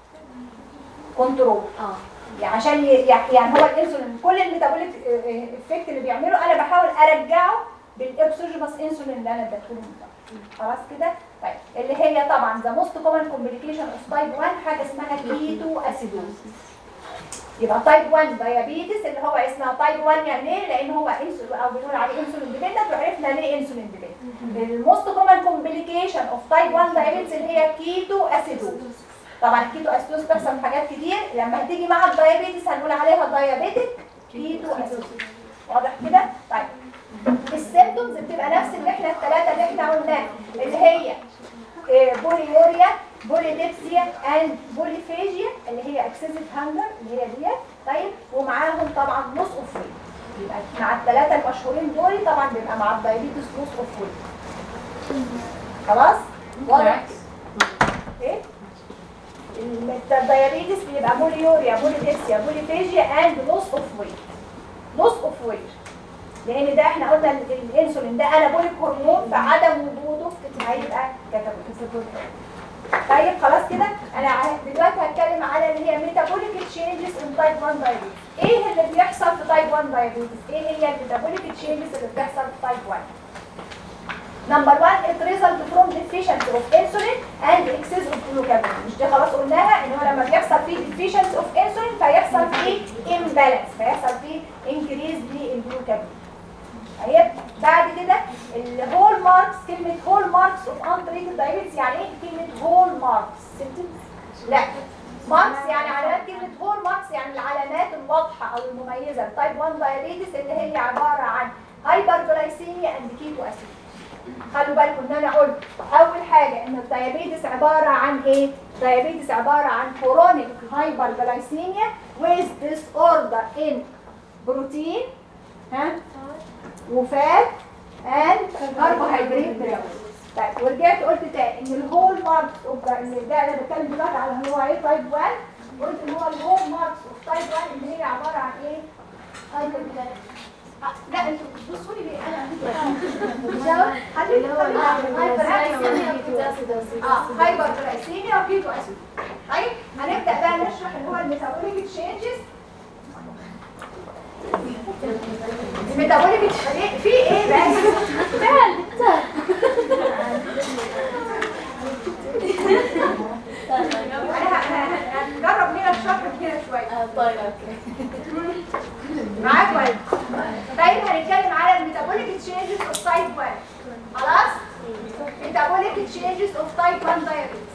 كنترول اه يعني عشان ي- يعني هو الانسولين كل الميتابوليك افكت اللي بيعمله انا بحاول ارجعه بالاكسوجينوس انسولين اللي انا اديته له من بره. خلاص كده طيب اللي هي طبعا ذا موست كومن كومبليكيشن اوف تايب 1 حاجه اسمها كيتو اسيدوز يبقى تايب 1 دايابيتس اللي هو اسمها تايب 1 يعني ليه؟ لان هو انسولين او بنقول عليه انسولين ديبندنت وعرفنا ليه انسولين ديبندنت الموست كومن كومبليكيشن اوف تايب 1 دايابيتس اللي هي كيتو اسيدوز طبعا الكيتو اسيدوز بتحصل في حاجات كتير لما هتيجي مع الدايابيتس هنقول عليها دايابيتك كيتو اسيدوز واضح كده؟ طيب السيمبتومز بتبقى نفس اللي احنا الثلاثه اللي احنا قلناها اللي هي آه، بوليوريا بوليديبسيا اند بوليفيجيا اللي هي اكسسيف هانجر اللي هي ديت طيب ومعاهم طبعا نص اوف ويت يبقى مع الثلاثه المشهورين دول طبعا بيبقى مع الدايابيتس نص اوف ويت خلاص واضح ايه الدايابيتس بيبقى بوليوريا بوليديبسيا بوليفيجيا اند لوس اوف ويت لوس اوف ويت لان ده احنا قلنا ال- الانسولين ده انابوليك هرمون فعدم وجوده هيبقى كاتابوليك طيب خلاص كده انا ع- دلوقتي هتكلم على اللي هي ميتابوليك تشينجز ان تايب 1 دايابيتس ايه اللي بيحصل في تايب 1 دايابيتس ايه هي الميتابوليك تشينجز اللي بتحصل في تايب 1 نمبر 1 it result from deficiency of insulin and excess of glucagon مش دي خلاص قلناها ان هو لما بيحصل فيه deficiency of insulin فيحصل فيه imbalance فيحصل فيه increase للجلوكاجون طيب بعد كده الهول ماركس كلمة هول ماركس اوف untreated diabetes يعني ايه كلمة هول ماركس؟ لا ماركس يعني علامات كلمة هول ماركس يعني العلامات الواضحة او المميزة تايب 1 diabetes اللي هي عبارة عن hyperglycemia and keto acid خلوا بالكم ان انا قلت اول حاجة ان الديابيتس عبارة عن ايه؟ الديابيتس عبارة عن chronic hyperglycemia with disorder in protein ها وفات and carbohydrate طيب ورجعت قلت تاني ان الهول ماركس اوف ده اللي ده انا بتكلم دلوقتي على اللي هو ايه تايب 1 قلت ان هو الهول ماركس اوف تايب 1 اللي هي عباره عن ايه؟ هايبر لا انتوا بصوا لي ليه انا عندي خليك اللي هو اه هايبر جلايسيميا وكيتو اسيد طيب هنبدا بقى نشرح اللي هو الميتابوليك تشينجز الميتابوليك في ايه بس انا ه- هنجرب هنا الشرح كده شويه طيب اوكي معاك ولا طيب هنتكلم على الميتابوليك تشينجز اوف تايب 1 خلاص metabolic changes of type 1 diabetes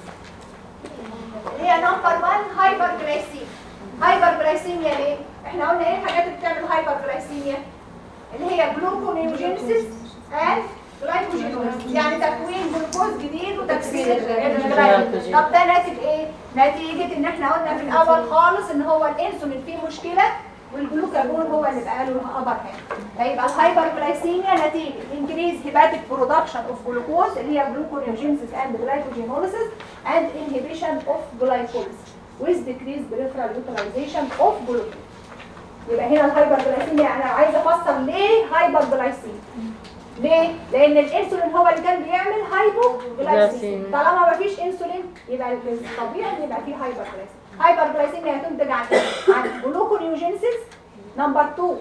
اللي هي نمبر 1 هايبر جلايسيميا هايبر جلايسيميا ليه؟ احنا قلنا ايه الحاجات اللي بتعمل هايبر جلايسيميا اللي هي جلوكونيوجينيسيس اند جلايكوجينوزيس يعني تكوين جلوكوز جديد وتكسير الجلايكوجين طب ده ناتج ايه؟ نتيجة ان احنا قلنا في الاول خالص ان هو الانسولين فيه مشكلة والجلوكاجون هو اللي بقى له ابر هاند فيبقى الهايبر جلايسيميا نتيجة انكريز هيباتيك برودكشن اوف جلوكوز اللي هي جلوكونيوجينيسيس اند جلايكوجينوليسيس and inhibition of glycolysis with decreased peripheral utilization of glucose يبقى هنا الهايبر جلايسيميا انا عايزه افسر ليه هايبر جلايسيميا ليه؟ لان الانسولين هو اللي كان بيعمل هايبو جلايسيميا طالما ما فيش انسولين يبقى الطبيعي ان يبقى فيه هايبر جلايسيميا هايبر جلايسيميا هتنتج عن إيه؟ عن جلوكونيوجينيسيس نمبر 2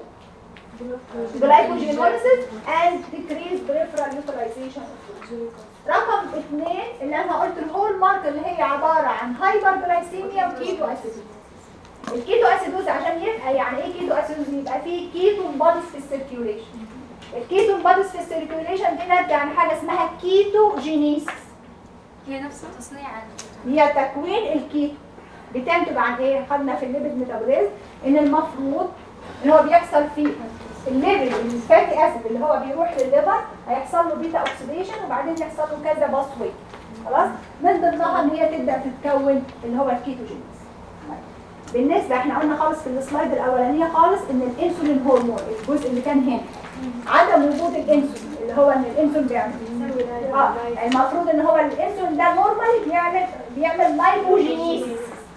glycogenolysis and decreased peripheral utilization of glucose. رقم اثنين اللي انا قلت الهول مارك اللي هي عباره عن هايبر جلايسيميا وكيتو اسيدوز الكيتو اسيدوز عشان يبقى يعني ايه كيتو اسيدوز يبقى فيه كيتو بوديز في السيركيوليشن الكيتو بوديز في السيركيوليشن دي ناتجه عن حاجه اسمها كيتو جينيسيس هي نفس تصنيع هي تكوين الكيتو بتنتج عن ايه خدنا في الليبيد ميتابوليزم ان المفروض ان هو بيحصل فيه الليفل الفاتي اسيد اللي هو بيروح للليفر هيحصل له بيتا اوكسيديشن وبعدين يحصل له كذا باسوي خلاص من ضمنها ان هي تبدا تتكون اللي هو الكيتوجينيز بالنسبه احنا قلنا خالص في السلايد الاولانيه خالص ان الانسولين هرمون الجزء اللي كان هنا عدم وجود الانسولين اللي هو ان الانسولين بيعمل اه المفروض ان هو الانسولين ده نورمالي بيعمل بيعمل لايبوجينيسيس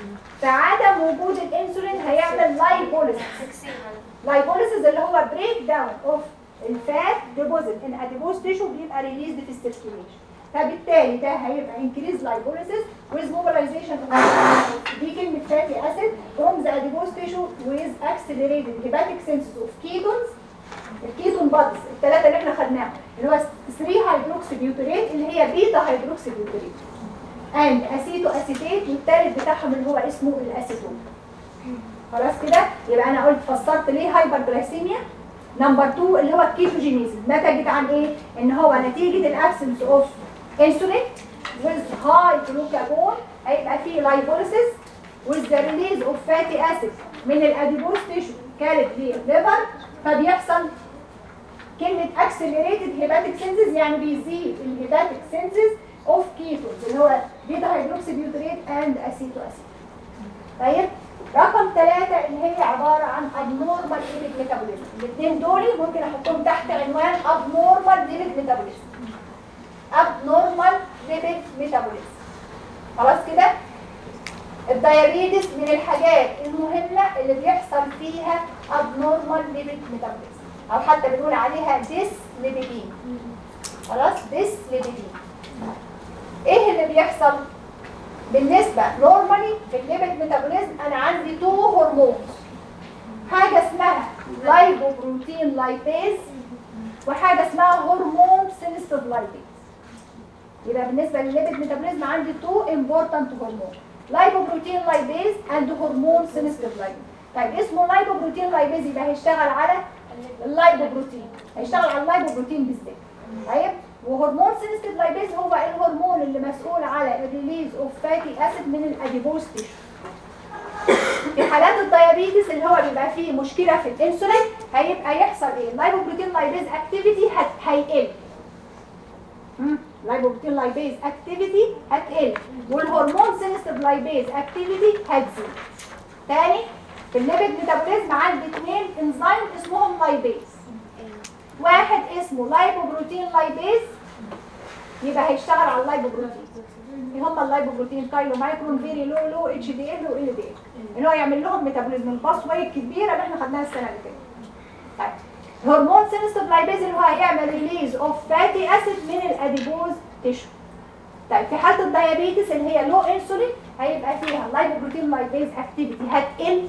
فعدم وجود الانسولين هيعمل لايبوليسيس لايبوليسيس اللي هو بريك داون اوف الفات ديبوزيت ان اديبوز تيشو بيبقى ريليزد في السيركيوليشن فبالتالي ده هيبقى انكريز لايبوليسيس with mobilization of دي كلمه فاتي اسيد from the adipose tissue with accelerated hepatic synthesis of ketones الكيتون بادز الثلاثه اللي احنا خدناهم اللي هو 3 هيدروكسي بيوتريت اللي هي بيتا هيدروكسي بيوتريت اند اسيتو اسيتيت والثالث بتاعهم اللي هو اسمه الاسيتون خلاص كده يبقى انا قلت فسرت ليه هايبر جلايسيميا نمبر 2 اللي هو الكيتوجينيزم نتجت عن ايه ان هو نتيجه الابسنس اوف انسولين with high glucagon هيبقى فيه lipolysis with the release of fatty acids من الاديبوز تيشو كانت للليفر فبيحصل كلمة accelerated hepatic synthesis يعني بيزيد الهيباتيك synthesis of ketones اللي هو بيتا هيدروكسي بيوتريت and aceto acid طيب رقم ثلاثة اللي هي عبارة عن abnormal lipid metabolism الاثنين دول ممكن احطهم تحت عنوان abnormal lipid metabolism abnormal lipid metabolism خلاص كده الديابيتس من الحاجات المهمة اللي بيحصل فيها abnormal lipid metabolism او حتى بنقول عليها dyslipidemia خلاص dyslipidemia ايه اللي بيحصل بالنسبة نورمالي في الليبيد ميتابوليزم انا عندي تو هرمونز حاجة اسمها لايبوبروتين لايبيز وحاجة اسمها هرمون سينستيف لايبيز يبقى بالنسبة للليبيد ميتابوليزم عندي تو امبورتنت هرمون لايبوبروتين لايبيز اند هرمون سينستيف لايبيز طيب اسمه لايبوبروتين لايبيز يبقى هيشتغل على اللايبوبروتين هيشتغل على اللايبوبروتين بالذات طيب وهرمون سينستيف لايبيز هو الهرمون اللي مسؤول على الريليز اوف فاتي اسيد من الاديبوز تيشو في حالات الديابيتس اللي هو بيبقى فيه مشكله في الانسولين هيبقى يحصل ايه اللايبوبروتين لايبيز اكتيفيتي هيقل لايبوبروتين لايبيز اكتيفيتي هتقل والهرمون سينستيف لايبيز اكتيفيتي هتزيد تاني في الليبيد ميتابوليزم عندي اثنين انزيم اسمهم لايبيز واحد اسمه لايبوبروتين لايبيز يبقى هيشتغل على اللايبوبروتين ايه هم اللايبوبروتين كايلو مايكرون فيري لو لو اتش دي ال وال دي ال اللي هو يعمل لهم ميتابوليزم الباس واي الكبيره اللي احنا خدناها السنه اللي فاتت طيب هرمون سينستيف لايبيز اللي هو هيعمل ريليز اوف فاتي اسيد من الاديبوز تيشو طيب في حاله الديابيتس اللي هي لو انسولين هيبقى فيها اللايبوبروتين لايبيز اكتيفيتي هتقل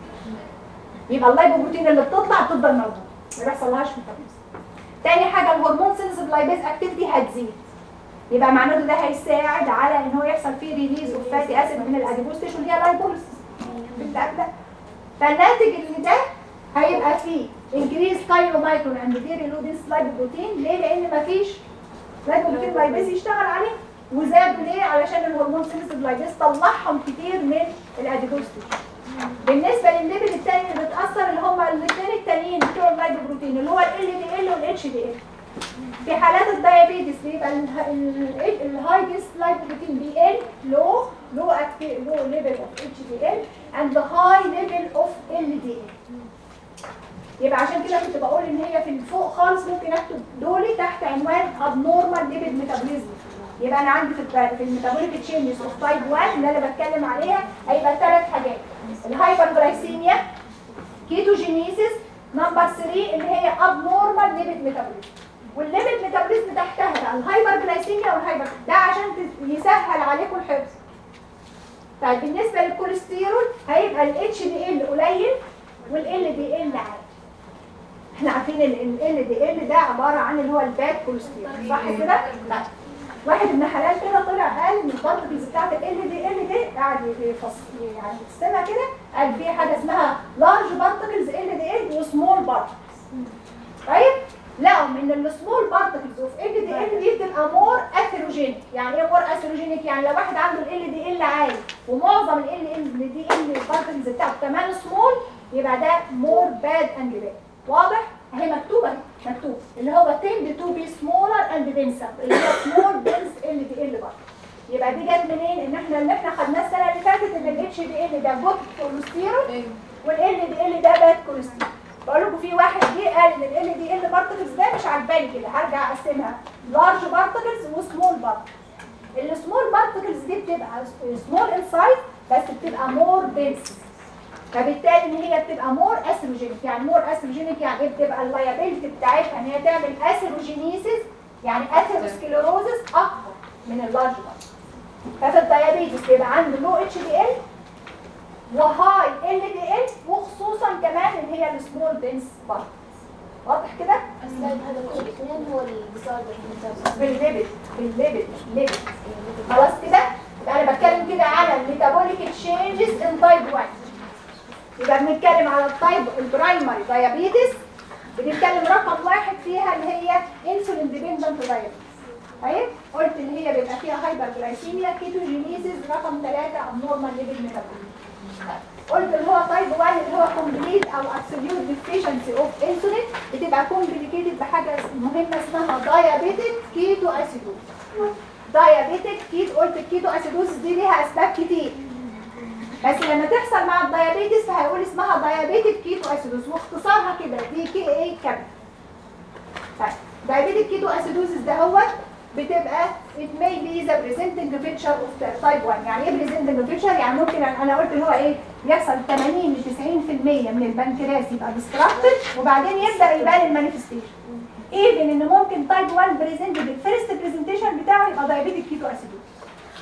يبقى اللايبوبروتين اللي بتطلع تفضل موجوده ما بيحصلهاش ميتابوليزم تاني حاجه الهرمون سينستيف لايبيز اكتيفيتي هتزيد يبقى معناته ده هيساعد على ان هو يحصل فيه ريليز اوف فاتي اسيد من الاديبوز تيشو اللي هي لايبوليسيس بالتأكد فالناتج اللي ده هيبقى فيه انكريز كايلو مايكرون اند فيري لو ديس لايبوبروتين ليه؟ لان مفيش لايبوبروتين لايبيز يشتغل عليه وزادوا ليه علشان الهرمون سينسيف لايبيز طلعهم كتير من الاديبوز تيشو بالنسبه للليبل الثاني اللي بتاثر اللي هم الاثنين التانيين بتوع اللايبوبروتين اللي هو ال دي ال والاتش دي ال في حالات الدايابيتس بيبقى الهاي ديس لايبوبروتين بي ال لو لو لو ليفل اوف اتش دي ال اند هاي ليفل اوف ال دي ال يبقى عشان كده كنت بقول ان هي في الفوق خالص ممكن اكتب دولي تحت عنوان abnormal lipid metabolism يبقى انا عندي في الت- في الميتابوليك تشينجز اوف تايب 1 اللي انا بتكلم عليها هيبقى ثلاث حاجات الهايبرجلايسيميا كيتوجينيسيس نمبر 3 اللي هي abnormal lipid metabolism والليبيد ميتابوليزم تحتها بقى الهايبرجلايسيميا والهايبر ده عشان تس- يسهل عليكم الحفظ طيب بالنسبه للكوليسترول هيبقى الاتش دي ال قليل والال دي ال عالي احنا عارفين ال دي ال ده عباره عن اللي هو الباد كوليسترول صح كده؟ طيب واحد من حلال كده طلع قال ان البارتكلز بتاعت ال دي ال دي قاعد يفصل يعني تستمع كده قال في حاجه اسمها لارج بارتكلز ال دي ال وسمول بارتكلز طيب لقوا ان السمول بارتكلز اوف ال دي ال دي بتبقى مور اثيروجينيك يعني ايه مور اثيروجينيك يعني لو واحد عنده ال دي ال عالي ومعظم ال ال دي ال البارتكلز بتاعته كمان سمول يبقى ده مور باد اند باد واضح اهي مكتوبه اهي مكتوب اللي هو tend to be smaller and denser اللي هو small dense ال دي ال برضه يبقى دي جت منين ان احنا اللي احنا خدناه السنه اللي فاتت ان الاتش دي ال ده جود كوليسترول والال دي ال ده باد كوليسترول بقول لكم في واحد جه قال ان ال دي ال بارتكلز ده مش عجباني كده هرجع اقسمها لارج بارتكلز وسمول بارتكلز السمول بارتكلز دي بتبقى سمول ان سايز بس بتبقى مور دنس فبالتالي ان هي بتبقى مور اسيروجينيك يعني مور اسيروجينيك يعني ايه بتبقى اللايبيلتي بتاعتها ان هي تعمل اسيروجينيسيس يعني اثيروسكليروزس اكتر من اللارج بارتكلز ففي الديابيتس بيبقى عنده لو اتش دي ال وهاي ال دي ال وخصوصا كمان اللي هي السمول دنس بارتكلز واضح كده؟ السلايد هذا كله اثنين هو الديساردر بالليبت بالليبت ليبت خلاص كده يبقى انا بتكلم كده على الميتابوليك تشينجز ان تايب 1 يبقى بنتكلم على التايب البرايمري دايابيتس بنتكلم رقم واحد فيها اللي هي انسولين ديبندنت دايابيتس طيب قلت ان هي بيبقى فيها هايبر جلايسيميا كيتوجينيسيس رقم ثلاثة ابنورمال ليفل ميتابوليزم قلت اللي هو تايب 1 اللي هو كومبليت او ابسوليوت ديفيشنسي اوف انسولين بتبقى كومبليكيتد بحاجه مهمه اسمها دايابيتك كيتو اسيدوز دايابيتك كيت قلت الكيتو اسيدوز دي ليها اسباب كتير بس لما تحصل مع الدايابيتس فهيقول اسمها دايابيتك كيتو اسيدوز واختصارها كده دي كي اي كابيتال طيب diabetic ketoacidosis ده هو بتبقى it may be the presenting feature of the type 1 يعني ايه presenting feature يعني ممكن انا قلت اللي هو ايه يحصل 80 ل 90% من البنكرياس يبقى distracted وبعدين يبدا يبان المانيفستيشن even ان ممكن تايب 1 بريزنت بالفيرست برزنتيشن بتاعه يبقى diabetic ketoacidosis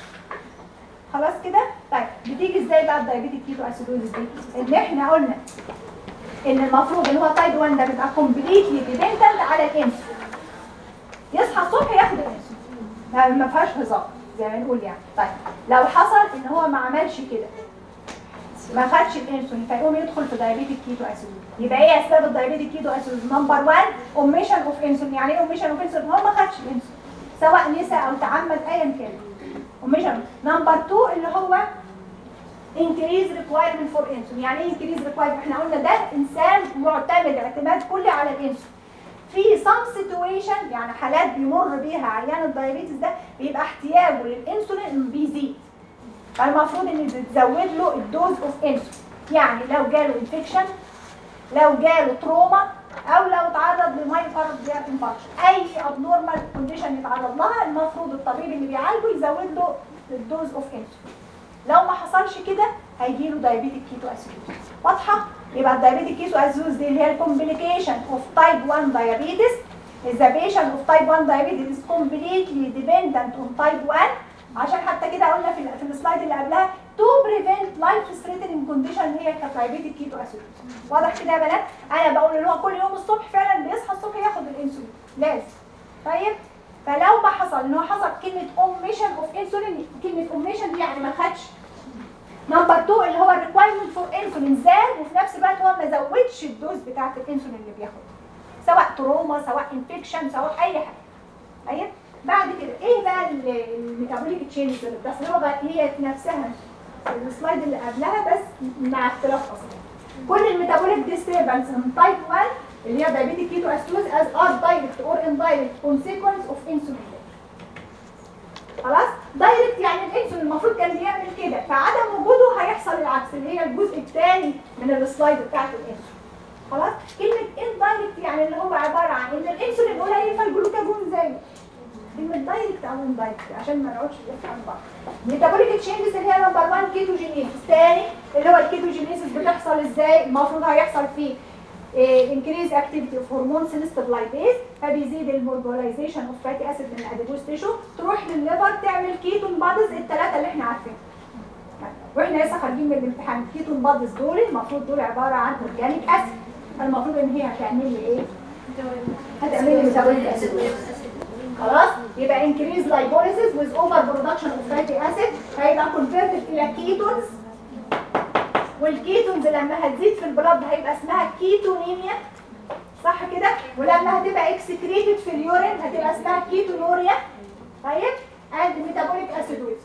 خلاص كده طيب بتيجي ازاي بقى الدايابيتيك كيتو اسيدوزيس دي ان احنا قلنا ان المفروض ان هو تايب 1 ده بيبقى كومبليتلي ديبندنت على الانسولين يصحى الصبح ياخد الانسولين ما ما فيهاش هزار زي ما نقول يعني طيب لو حصل ان هو ما عملش كده ما خدش الانسولين فيقوم يدخل في دايابيتيك كيتو اسيدوز يبقى ايه اسباب الدايابيتيك كيتو اسيدوز نمبر 1 اوميشن اوف انسولين يعني ايه اوميشن اوف انسولين هو ما خدش الانسولين سواء نسى او تعمد ايا كان اوميشن نمبر 2 اللي هو increase requirement for insulin يعني ايه increase requirement احنا قلنا ده انسان معتمد اعتماد كلي على الانسولين في some situation يعني حالات بيمر بيها عيان الدايابيتس ده بيبقى احتياجه للانسولين بيزيد فالمفروض ان تزود له الدوز اوف انسولين يعني لو جاله انفكشن لو جاله تروما او لو تعرض لمايوكارديال انفاركشن اي ابنورمال كونديشن يتعرض لها المفروض الطبيب اللي بيعالجه يزود له الدوز اوف انسولين لو ما حصلش كده هيجي له دايابيتيك كيتو اسيدوز واضحه يبقى الدايابيتيك كيتو اسيدوز دي اللي هي الكومبليكيشن اوف تايب 1 diabetes is the patient of type 1 diabetes is completely dependent on type 1 عشان حتى كده قلنا في ال- في السلايد اللي قبلها to prevent life threatening condition اللي هي كانت diabetic ketoacidosis واضح كده يا بنات انا بقول ان هو كل يوم الصبح فعلا بيصحى الصبح ياخد الانسولين لازم طيب فلو ما حصل ان هو حصل كلمه اوميشن اوف انسولين كلمه اوميشن دي يعني ما خدش نمبر 2 اللي هو الريكوايرمنت فور انسولين زاد وفي نفس الوقت هو ما زودش الدوز بتاعه الانسولين اللي بياخدها سواء تروما سواء انفكشن سواء اي حاجه طيب بعد الميتابوليك تشينجز اللي بتحصل هو بقى هي نفسها السلايد اللي قبلها بس مع اختلاف اصلا كل الميتابوليك ديستربنس من تايب 1 اللي هي diabetic ketoacidosis as are direct or indirect consequence of insulin خلاص دايركت يعني الانسولين المفروض كان بيعمل كده فعدم وجوده هيحصل العكس اللي هي الجزء الثاني من السلايد بتاعت الانسولين خلاص كلمه اندايركت يعني اللي هو عباره عن ان الانسولين قليل فالجلوكاجون زايد كلمه دايركت او اندايركت عشان ما نقعدش نفهم بعض ميتابوليك تشينجز اللي هي نمبر 1 كيتوجينيسيس ثاني اللي هو الكيتوجينيسيس بتحصل ازاي المفروض هيحصل فيه increase activity of hormone sensitive lipase فبيزيد الموبيلايزيشن اوف فاتي اسيد من الاديبوز تيشو تروح للليفر تعمل كيتون بادز الثلاثه اللي احنا عارفينهم واحنا لسه خارجين من الامتحان الكيتون بادز دول المفروض دول عباره عن اورجانيك اسيد المفروض ان هي هتعمل لي ايه؟ هتعمل لي ميتابوليك اسيد خلاص يبقى increase lipolysis with over production of fatty acid هيبقى converted الى كيتونز والكيتونز لما هتزيد في البلاد هيبقى اسمها كيتونيميا صح كده ولما هتبقى اكسكريتد في اليورين هتبقى اسمها كيتونوريا طيب اند ميتابوليك اسيدوزيس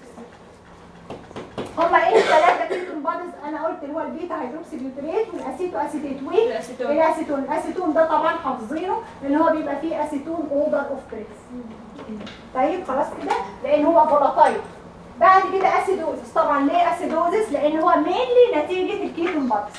هما ايه الثلاثه كيتون بادز انا قلت اللي هو البيتا هيدروكسي بيوتريت والاسيتو اسيتيت الأسيتون. والاسيتون الاسيتون ده طبعا حافظينه اللي هو بيبقى فيه اسيتون اودر اوف بريس طيب خلاص كده لان هو فولاتايل بعد كده اسيدوزس طبعا ليه اسيدوزس لان هو مينلي نتيجه الكيتون بادز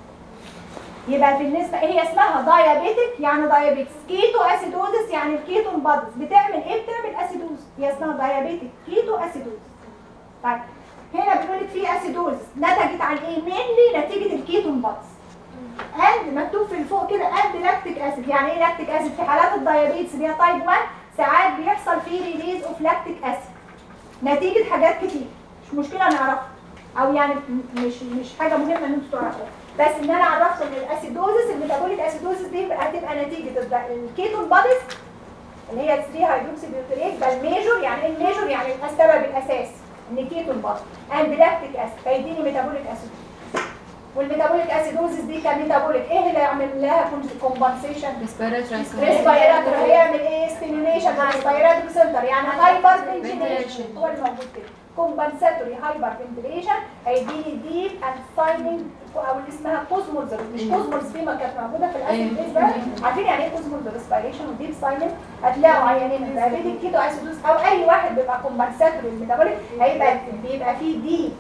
يبقى بالنسبه هي اسمها دايابيتك يعني دايابيتس كيتو اسيدوزس يعني الكيتون بادز بتعمل ايه بتعمل اسيدوز هي اسمها دايابيتك كيتو اسيدوز طيب هنا بيقول لك في اسيدوزس نتجت عن ايه مينلي نتيجه الكيتون بادز اند مكتوب في الفوق كده اند لاكتيك اسيد يعني ايه لاكتيك اسيد في حالات الدايابيتس اللي هي تايب 1 ساعات بيحصل فيه ريليز اوف لاكتيك اسيد نتيجه حاجات كتير مش مشكله نعرفها او يعني م- مش مش حاجه مهمه ان انتوا تعرفوها بس ان انا عرفت ان الاسيدوزس الميتابوليك اسيدوزس دي هتبقى نتيجه الد- الكيتون بادز اللي هي 3 هيدروكسي بيوتريت ده الميجور يعني ايه الميجور يعني السبب الاساسي ان كيتون بادز اند لاكتيك اسيد فيديني ميتابوليك اسيد والميتابوليك اسيدوزس دي كميتابوليك ايه اللي يعمل لها كومبنسيشن ريسبيراتور هيعمل ايه ستيميوليشن مع ريسبيراتوري سنتر يعني هايبر فنتيليشن هو اللي موجود كده كومبنساتوري هايبر فنتيليشن هيديني ديب اند سايلنت او اللي اسمها كوزمولز مش كوزمولز دي ما كانت موجوده في الاسيد بيز ده عارفين يعني ايه كوزمولز ريسبيريشن وديب سايلنت هتلاقوا عيانين الدايابيتيك كيتو اسيدوز او اي واحد بيبقى كومبنساتوري الميتابوليك هيبقى بيبقى فيه ديب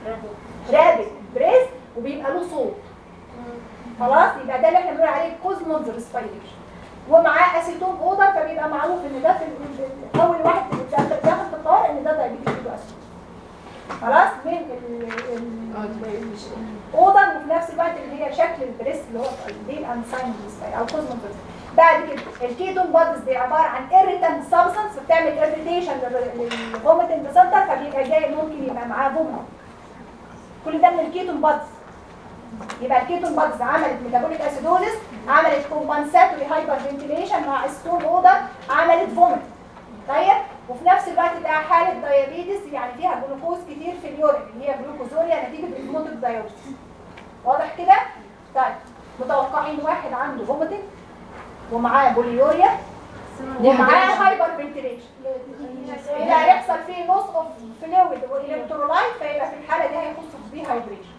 رابد بريس وبيبقى له صوت خلاص يبقى ده اللي احنا بنقول عليه كوزموز ريسبيريشن ومعاه اسيتون اودر فبيبقى معروف ان ده في ال- اول واحد داخل داخل في الطوارئ ان ده دايابيتيك كيتو اسيد خلاص من ال- ال- الاودر وفي نفس الوقت اللي هي شكل البريس اللي هو دي انساين او كوزموز بعد كده الكيتون بودز دي عباره عن irritant سبستانس بتعمل irritation للفوميتنج سنتر فبيبقى جاي ممكن يبقى معاه فوميت كل ده من الكيتون بادز يبقى الكيتون بادز عملت ميتابوليك اسيدوزس عملت كومبنساتوري هايبر فنتيليشن مع ستون اودر عملت فوميت طيب وفي نفس الوقت بقى حاله دايابيتس يعني فيها جلوكوز كتير في اليورين اللي هي جلوكوزوريا نتيجه الهيموتيك دايوريس واضح كده طيب متوقعين واحد عنده فوميتنج ومعاه بوليوريا ومعاه هايبر فنتيليشن اللي هيحصل فيه لوس اوف فلويد والالكترولايت فيبقى في الحاله دي هيخص في ديهايدريشن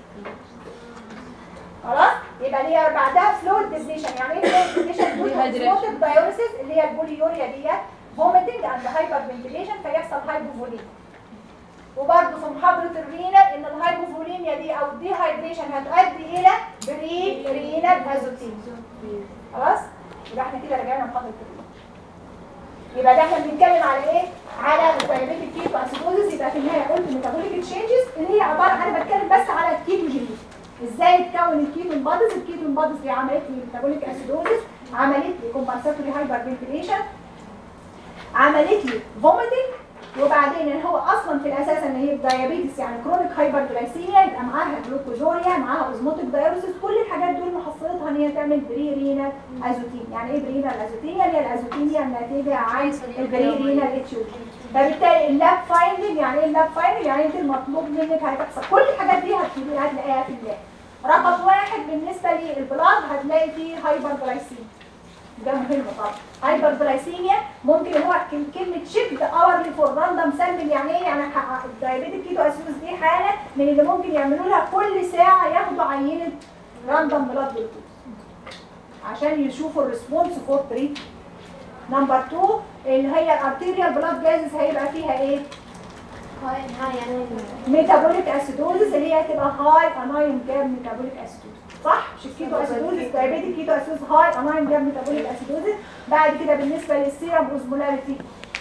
خلاص يبقى اللي هي بعدها فلويد ديبليشن يعني ايه فلويد ديبليشن فلويد دايوريسيس اللي هي البوليوريا ديت فوميتنج اند هايبر فنتيليشن فيحصل هايبوفوليم وبرده في محاضره الرينال ان الهايبوفوليميا دي او الديهايدريشن هتؤدي الى بري رينال ازوتين خلاص يبقى احنا كده رجعنا محاضره الرينال يبقى ده احنا بنتكلم على ايه؟ على دايابيتيك كيتو اسيدوزيس يبقى في النهايه قلت ميتابوليك تشينجز اللي هي عباره انا بتكلم بس على الكيتوجينيز ازاي تكون الكيتون بادز الكيتون بادز دي عملت لي ميتابوليك اسيدوزيس عملت لي كومبنساتوري هايبر فنتيليشن عملت لي فوميتنج وبعدين ان هو اصلا في الاساس ان هي دايابيتس يعني كرونيك هايبر جلايسيميا يبقى معاها جلوكوزوريا معاها اوزموتيك دايوريسيس كل الحاجات دول محصلتها ان هي تعمل بري رينال ازوتين يعني ايه بري رينال ازوتينيا اللي هي الازوتينيا الناتجه عن البري رينال اتش فبالتالي اللاب فايندنج يعني ايه اللاب فايندنج يعني انت المطلوب منك هتحصل كل الحاجات دي هتلاقيها هتلاقيها في اللاب رقم واحد بالنسبه للبلاد هتلاقي فيه هايبر جلايسيميا ده مهم طبعا هايبرجلايسيميا ممكن هو كل- كلمه شيفت اورلي فور راندوم سامبل يعني ايه يعني الدايابيتيك كيتو اسيدوز دي حاله من اللي ممكن يعملوا لها كل ساعه ياخدوا عينه راندوم بلاد جلوكوز عشان يشوفوا الريسبونس فور تريت نمبر 2 اللي هي الارتيريال بلاد جازز هيبقى فيها ايه هاي هاي يعني ميتابوليك اسيدوزس اللي هي هتبقى هاي انايون جاب ميتابوليك اسيدوزس صح مش الكيتو اسيدوزس دايابيتيك كيتو اسيدوزس هاي انايون جاب ميتابوليك اسيدوزس بعد كده بالنسبه للسيرم اوزمولاريتي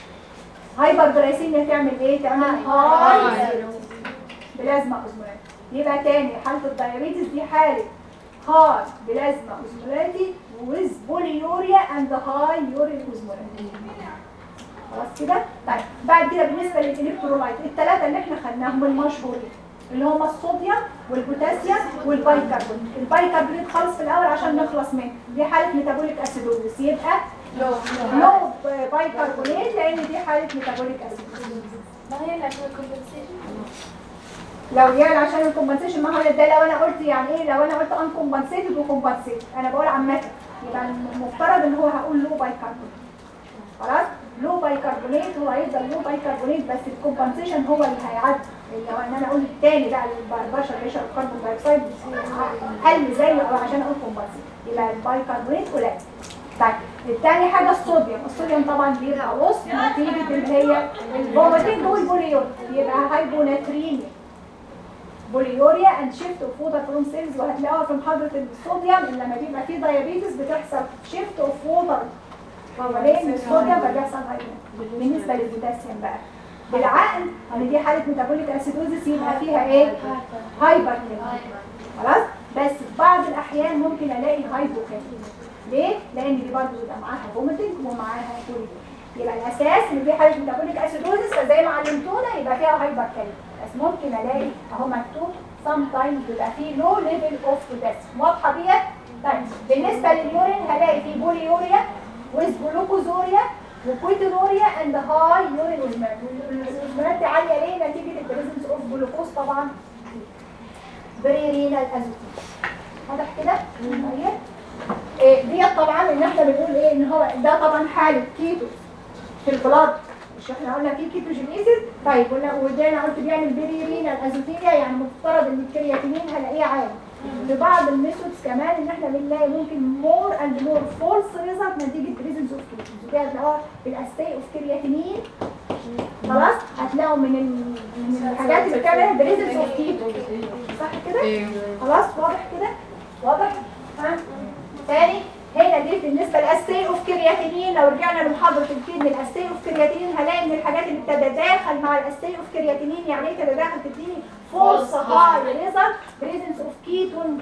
هايبرجلايسيميا تعمل ايه تعمل هاي بلازما اوزمولاريتي يبقى تاني حاله الدايابيتس دي حاله هاي بلازما اوزمولاريتي ويز بوليوريا اند هاي يورين اوزمولاريتي خلاص كده طيب بعد كده بالنسبه للالكترولايت الثلاثه اللي احنا خدناهم المشهورين اللي هم الصوديوم والبوتاسيوم والبايكربونات البايكربونات خالص في الاول عشان نخلص منه دي حاله ميتابوليك اسيدوزس يبقى لو لو بايكربونات لان دي حاله ميتابوليك اسيدوزس ما هي اللي عشان الكومبنسيشن لو يعني عشان الكومبنسيشن ما هو ده لو انا قلت يعني ايه لو انا قلت ان كومبنسيتد وكومبنسيتد انا بقول عامه يبقى المفترض ان هو هقول لو بايكربونات خلاص لو بايكربونات هو هيفضل لو بايكربونات بس الكومبنسيشن هو اللي هيعدي اللي هو ان انا اقول التاني بقى البشر بيشرب كربون دايوكسيد قل زيه او عشان اقول كومبنسيت يبقى البايكربونات قليل طيب التاني حاجة الصوديوم الصوديوم طبعا بيبقى وسط نتيجة اللي هي الفوميتنج والبوليور يبقى هايبوناتريميا بوليوريا اند شيفت اوف ووتر فروم سيلز وهتلاقوها في محاضرة الصوديوم ان لما بيبقى فيه دايابيتس بتحصل شيفت اوف ووتر حوالين الصوديوم فبيحصل هايبوناتريميا بالنسبة للبوتاسيوم بقى بالعقل ان دي حالة ميتابوليك اسيدوزس يبقى فيها ايه؟ هايبر خلاص بس في بعض الاحيان ممكن الاقي هايبوكاليميا ليه؟ لان دي برضه بيبقى معاها فوميتنج ومعاها كوريا يبقى الاساس ان دي حاله ميتابوليك اسيدوزس فزي ما علمتونا يبقى فيها هايبر بس ممكن الاقي اهو مكتوب سام تايمز بيبقى فيه لو ليفل اوف بوتاسيوم واضحه ديت؟ طيب بالنسبه لليورين هلاقي فيه بوليوريا ويز جلوكوزوريا وكويتونوريا اند هاي يورين اوزمات والاوزمات دي عاليه ليه؟ نتيجه البريزنس اوف جلوكوز طبعا بريرينال ازوتين واضح كده؟ طيب إيه ديت طبعا ان احنا بنقول ايه ان هو ده طبعا حاله كيتو في البلاد مش احنا قلنا في كيتوجينيسيس طيب قلنا وده انا قلت بيعمل بيريرينا الازوتيريا يعني مفترض ان الكرياتينين هلاقيه عالي في بعض الميثودز كمان ان احنا بنلاقي ممكن مور اند مور فولس ريزلت نتيجه بريزنس اوف كيتوز ودي هتلاقوها في الاساي اوف كرياتينين خلاص هتلاقوا من ال- من الحاجات اللي بتعمل بريزنس اوف كيتوز صح كده؟ خلاص واضح كده؟ واضح؟ ها؟ تاني هنا دي بالنسبه للاسي اوف كرياتينين لو رجعنا لمحاضره الكيد من الاسي اوف كرياتينين هلاقي ان الحاجات اللي بتتداخل مع الاسي اوف كرياتينين يعني ايه تتداخل تديني فولس هاي ريزلت بريزنس اوف كيتون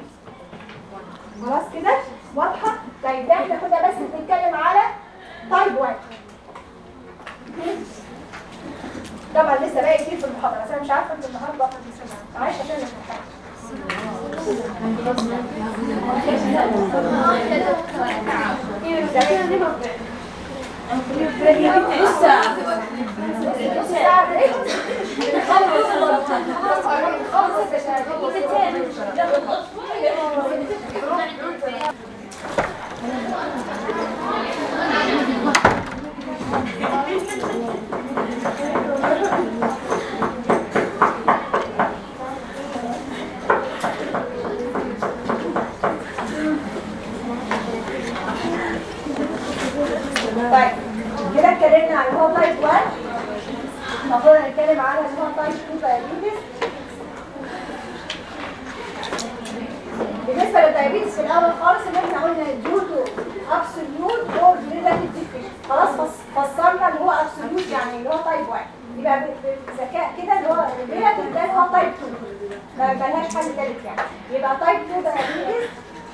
خلاص كده واضحه طيب ده احنا كنا بس بنتكلم على تايب 1 طبعا لسه باقي كتير في المحاضره بس انا مش عارفه انت النهارده معلش عشان الامتحان طيب كده اتكلمنا على اللي هو تايب 1 المفروض هنتكلم على اللي هو تايب 2 دايابيتس بالنسبه للدايابيتس في الاول خالص ان احنا قلنا ديو تو ابسوليوت اور ريلاتيف ديفيشن خلاص فص- فسرنا اللي هو ابسوليوت يعني اللي هو تايب 1 يبقى ب- بذكاء كده اللي هو ريلاتيف ده اللي هو تايب 2 ما ملهاش حل ثالث يعني يبقى تايب 2 دايابيتس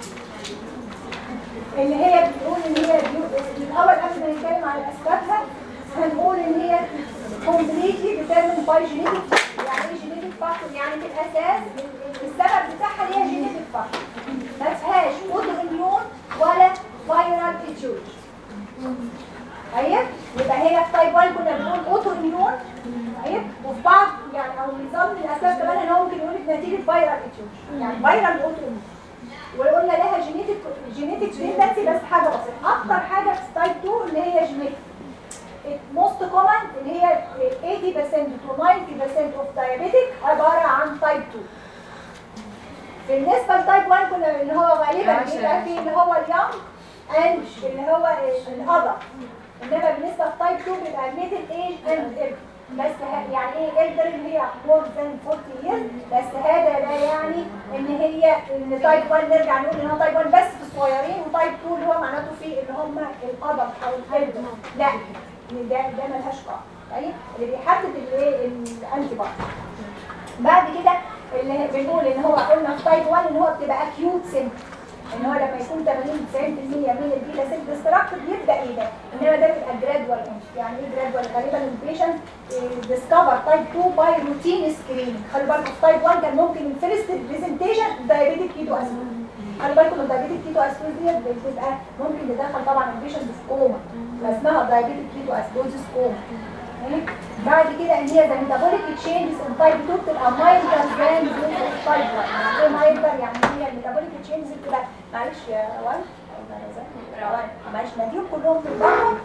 اللي هي بتقول ان هي ديو- الاول قبل ما نتكلم على اسبابها هنقول ان هي completely determined by genetic يعني ايه genetic factor يعني في الاساس السبب بتاعها اللي هي genetic factor ما فيهاش اوتو ولا فايرال اتيولوجي طيب يبقى هي في تايب 1 كنا بنقول اوتو اميون طيب وفي بعض يعني او نظام من الاسباب كمان ان هو ممكن يقول لك نتيجه فايرال اتيولوجي يعني فايرال اوتو اميون وقلنا لها جينيتك جينيتك تندنسي بس حاجه بسيطه اكتر حاجه في تايب 2 اللي هي جينيتك موست كومن اللي هي 80% to 90% of diabetic عباره عن تايب 2 بالنسبه لتايب 1 كنا اللي هو غالبا بيبقى فيه اللي هو اليونج اند اللي هو الادر انما بالنسبه لتايب 2 بيبقى ميدل ايج اند بس ه- يعني ايه الدر اللي هي مور ذان 40 years بس هذا لا يعني ان هي ان تايب 1 نرجع نقول ان هو تايب 1 بس في الصغيرين وتايب 2 اللي هو معناته فيه اللي هم الادر او الالدر لا ده ده ملهاش قاعده طيب اللي بيحدد الايه الانتي بودي بعد كده اللي بنقول ان هو قلنا في تايب 1 ان هو بتبقى اكيوت سيمتوم ان هو لما يكون 80 90% من البيتا سيل ديستراكتد يبدا ايه ده انما ده بيبقى جرادوال يعني ايه جرادوال غالبا البيشنت ديسكفر تايب 2 باي روتين سكرين خلي بالكم في تايب 1 كان ممكن الفيرست برزنتيشن دايابيتيك كيتو اسيد خلي بالكم الدايابيتيك كيتو اسيد ديت بتبقى ممكن تدخل طبعا البيشنت في كوما فاسمها دايابيتيك كيتو اسيدوزيس كوما بعد كده ان هي ذا ميتابوليك تشينجز ان تايب 2 بتبقى مايلدر ذان تايب 1 ايه مايلدر يعني هي الميتابوليك تشينجز بتبقى معلش يا روان روان معلش ناديهم كلهم في البطن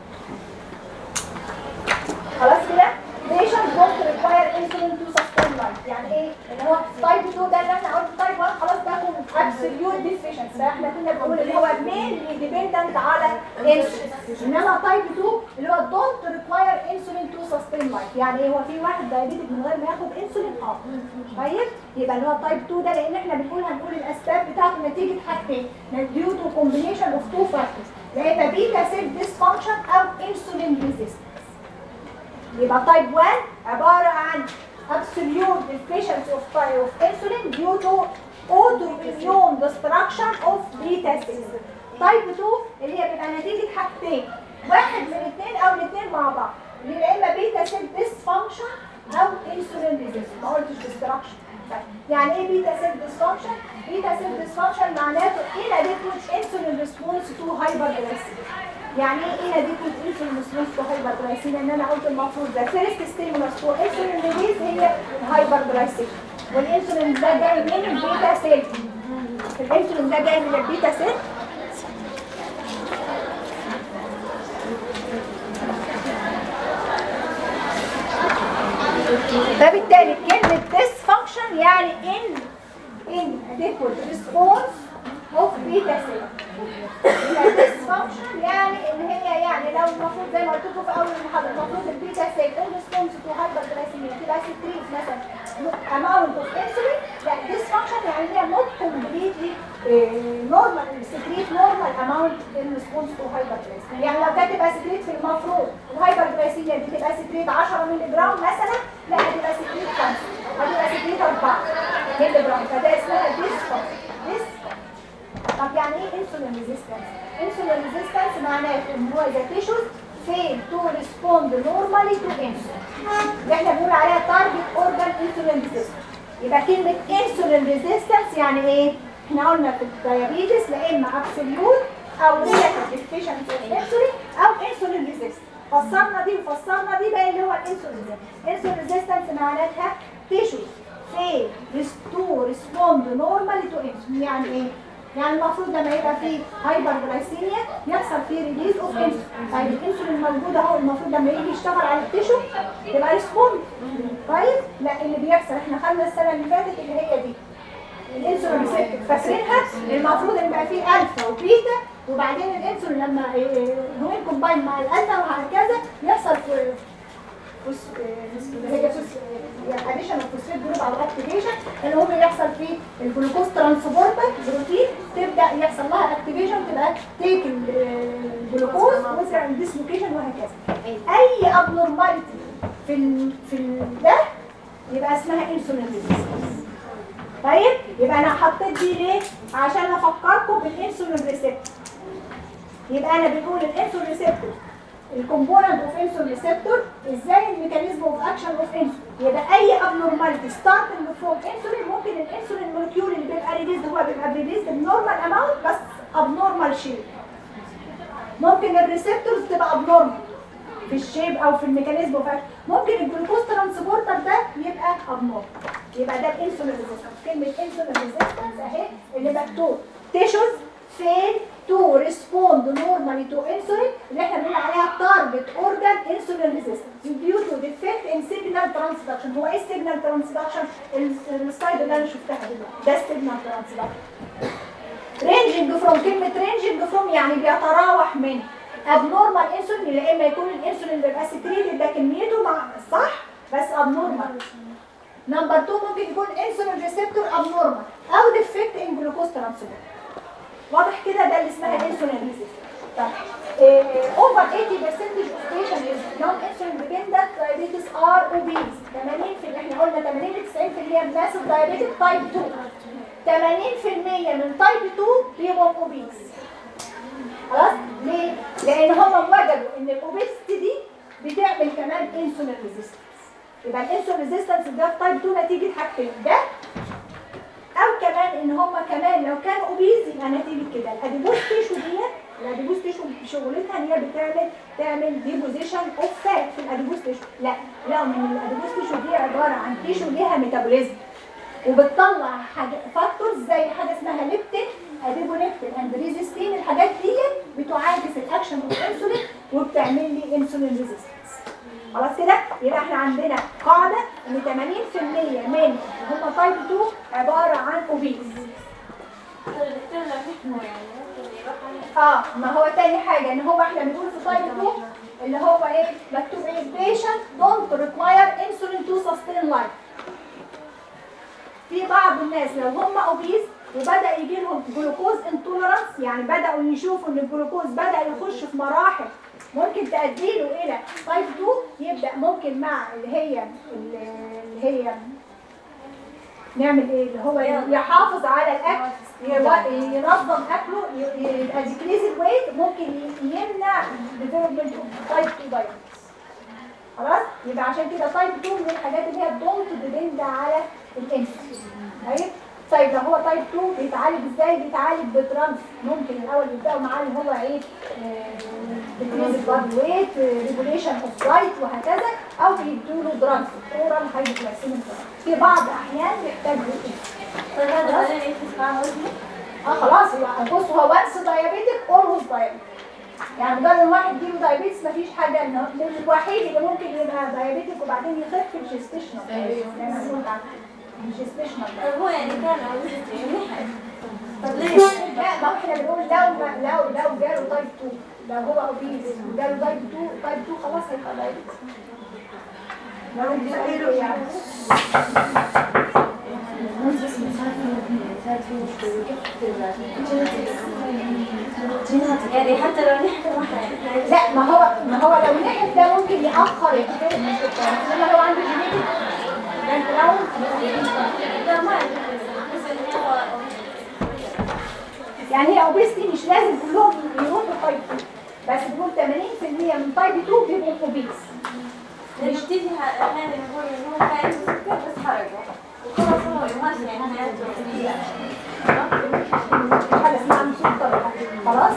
خلاص كده patient don't require insulin to sustain life يعني ايه اللي هو تايب 2 ده اللي احنا قلت تايب 1 خلاص ده كون absolute deficiency فاحنا كنا بنقول اللي هو mainly dependent على insulin انما تايب 2 اللي هو don't require insulin to sustain life يعني ايه هو في واحد دايابيتك من غير ما ياخد انسولين اه طيب يبقى اللي هو تايب 2 ده لان احنا بنقول هنقول الاسباب بتاعته نتيجه حاجتين due to combination of two factors لا اما بيتا سيل dysfunction او insulin resistance يبقى تايب 1 عبارة عن absolute deficiency of of insulin due to autoimmune destruction of beta cells. تايب 2 اللي هي بتبقى نتيجة حاجتين واحد من الاثنين او الاثنين مع بعض اللي يا اما بيتا سيل dysfunction او insulin resistance ما قلتش destruction طيب، يعني ايه بيتا سيل dysfunction؟ بيتا سيل dysfunction معناته inadequate insulin response to hyperglycemia يعني ايه inadequate insulin response to hyperglycemia ان انا قلت المفروض ده first stimulus to insulin release هي hyperglycemia والانسولين ده جاي من البيتا سيل الانسولين ده جاي من البيتا سيل فبالتالي كلمة dysfunction يعني in inadequate response of beta cell يبقى dysfunction يعني ان هي يعني لو المفروض زي ما قلت لكم في اول المحاضره المفروض البيتا سيل in response to hyperglycemia تبقى secrete مثلا amount of insulin لا dysfunction يعني هي not completely eh, normal secrete normal amount in response to hyperglycemia يعني لو كانت تبقى secrete في المفروض الهايبرجلايسيميا دي تبقى secrete 10 مللي جرام مثلا لا هتبقى secrete 5 هتبقى secrete 4 مللي جرام فده اسمها dysfunction dysfunction طب يعني ايه انسولين ريزيستنس انسولين ريزيستنس معناته ان هو ذا تيشوز فين تو ريسبوند نورمالي تو انسولين اللي احنا بنقول عليها تارجت اورجان انسولين ريزيستنس يبقى كلمه انسولين ريزيستنس يعني ايه احنا قلنا في الدايابيتس لا اما ابسوليوت او ريلاتيف ديفيشنسي اوف انسولين او انسولين ريزيستنس فسرنا دي وفسرنا دي بقى اللي هو الانسولين انسولين ريزيستنس معناتها تيشوز فين تو ريسبوند نورمالي تو انسولين يعني ايه يعني المفروض لما يبقى فيه هايبر جلايسيميا يحصل فيه ريليز اوف انسولين طيب الانسولين موجود اهو المفروض لما يجي يشتغل على التيشو يبقى ريسبوند طيب لا اللي بيحصل احنا خدنا السنه اللي فاتت اللي هي دي الانسولين ريسبتور فاكرينها المفروض ان يبقى فيه الفا وبيتا وبعدين الانسولين لما هو كومباين مع الالفا وهكذا يحصل في فوس هي فوس اديشن اوف فوسفيت جروب او اكتيفيشن اللي هو بيحصل فيه الجلوكوز ترانسبورتر بروتين تبدا يحصل لها اكتيفيشن تبقى تيك الجلوكوز وتعمل ديسلوكيشن وهكذا اي ابنورماليتي في ال في ال ده يبقى اسمها انسولين ريزيستنس طيب يبقى انا حطيت دي ليه عشان افكركم بالانسولين ريسبتور يبقى انا بنقول الانسولين ريسبتور الكومبوننت اوف انسولين ريسبتور ازاي الميكانيزم اوف اكشن اوف انسولين يبقى اي ابنورماليتي ستارتنج فروم انسولين ممكن الانسولين مولكيول اللي بيبقى ريليزد هو بيبقى ريليزد بنورمال اماونت بس ابنورمال شيب ممكن الريسبتورز تبقى ابنورمال في الشيب او في الميكانيزم اوف اكشن ممكن الجلوكوز ترانسبورتر ده يبقى ابنورمال يبقى ده الانسولين ريزيستنس كلمه انسولين ريزيستنس اهي اللي مكتوب تيشوز fail to respond normally to insulin اللي احنا بنقول عليها target organ insulin resistance due to defect in signal transduction هو ايه signal transduction ال- السلايد اللي انا شفتها دلوقتي ده signal transduction ranging from كلمة ranging from يعني بيتراوح من abnormal insulin يا اما يكون الانسولين بيبقى secreted ده كميته مع صح بس abnormal نمبر 2 ممكن يكون انسولين ريسبتور ابنورمال او ديفكت ان جلوكوز ترانسبورت واضح كده ده اللي اسمها انسولين ريزيستنس طيب اوفر 80% of patients with non-insulin dependent diabetes are obese 80% احنا قلنا 80 ل 90% من الناس الدايابيتك تايب 2 80% من تايب 2 بيبقوا اوبيز خلاص ليه؟ لان هم وجدوا ان الاوبيستي دي بتعمل كمان انسولين ريزيستنس يبقى الانسولين ريزيستنس ده في تايب 2 نتيجه حاجتين ده او كمان ان هم كمان لو كانوا اوبيز يبقى نتيجه كده الاديبوز تيشو دي الاديبوز تيشو شغلتها ان هي بتعمل تعمل ديبوزيشن اوف فات في الاديبوز تيشو لا لا من الاديبوز تيشو دي عباره عن تيشو ليها ميتابوليزم وبتطلع حاجه فاكتورز زي حاجه اسمها ليبتين اديبونكتين اند ريزيستين الحاجات دي بتعاكس الاكشن اوف انسولين وبتعمل لي انسولين ريزيستنس خلاص كده يبقى احنا عندنا قاعده ان 80% من اللي هم تايب 2 عباره عن اوبيز اه ما هو تاني حاجه ان هو احنا بنقول في تايب 2 اللي هو ايه مكتوب ايه patient don't require insulin to sustain life في بعض الناس لو هم اوبيز وبدا يجي لهم جلوكوز انتولرانس يعني بداوا يشوفوا ان الجلوكوز بدا يخش في مراحل ممكن تؤدي له الى تايب 2 يبدا ممكن مع اللي هي اللي هي نعمل ايه اللي هو يحافظ على الاكل يو- ينظم اكله ي- يبقى ديكريز الويت ممكن ي- يمنع ديفلوبمنت تايب 2 دايبيتس خلاص يبقى عشان كده تايب 2 من الحاجات اللي هي دونت ديبند على الانسولين طيب طيب لو هو تايب 2 بيتعالج ازاي بيتعالج بترانس ممكن الاول يبداوا معاه اللي هو ايه ديكريز البادي ويت ريجوليشن اوف دايت وهكذا او بيدوا له درانس اورال هايدروجلايسيميك في بعض احيان بيحتاجوا طيب هذا بعدين ايه تسمع وزني؟ اه خلاص هو بص هو وانس دايابيتك اولويز دايابيتك يعني مجرد ان واحد يجيله دايابيتس مفيش حاجه انه الوحيد اللي ممكن يبقى دايابيتك وبعدين يخف الجستيشنال الجستيشنال طيب هو يعني كان عاوز طب ليه؟ لا ما هو احنا بنقول لو ما لو لو جاله تايب 2 لو هو اوبيز وجاله تايب 2 تايب 2 خلاص هيبقى دايابيتس لو جاله يعني يعني حتى لو نحن واحد لا ما هو ما هو لو نحت ده ممكن يأخر الكفاية مش بالطريقة انما لو عنده جينيتك ده انت لو لا ما بس ان هو يعني هي اوبيستي مش لازم كلهم يروحوا تايب 2 بس بنقول 80% من تايب 2 بيبقوا اوبيس لما بتيجي احيانا نقول ان هو كان سكر بس حرقه وخلاص هو ماشي يعني حياته طبيعية. حاجه اسمها مسكر خلاص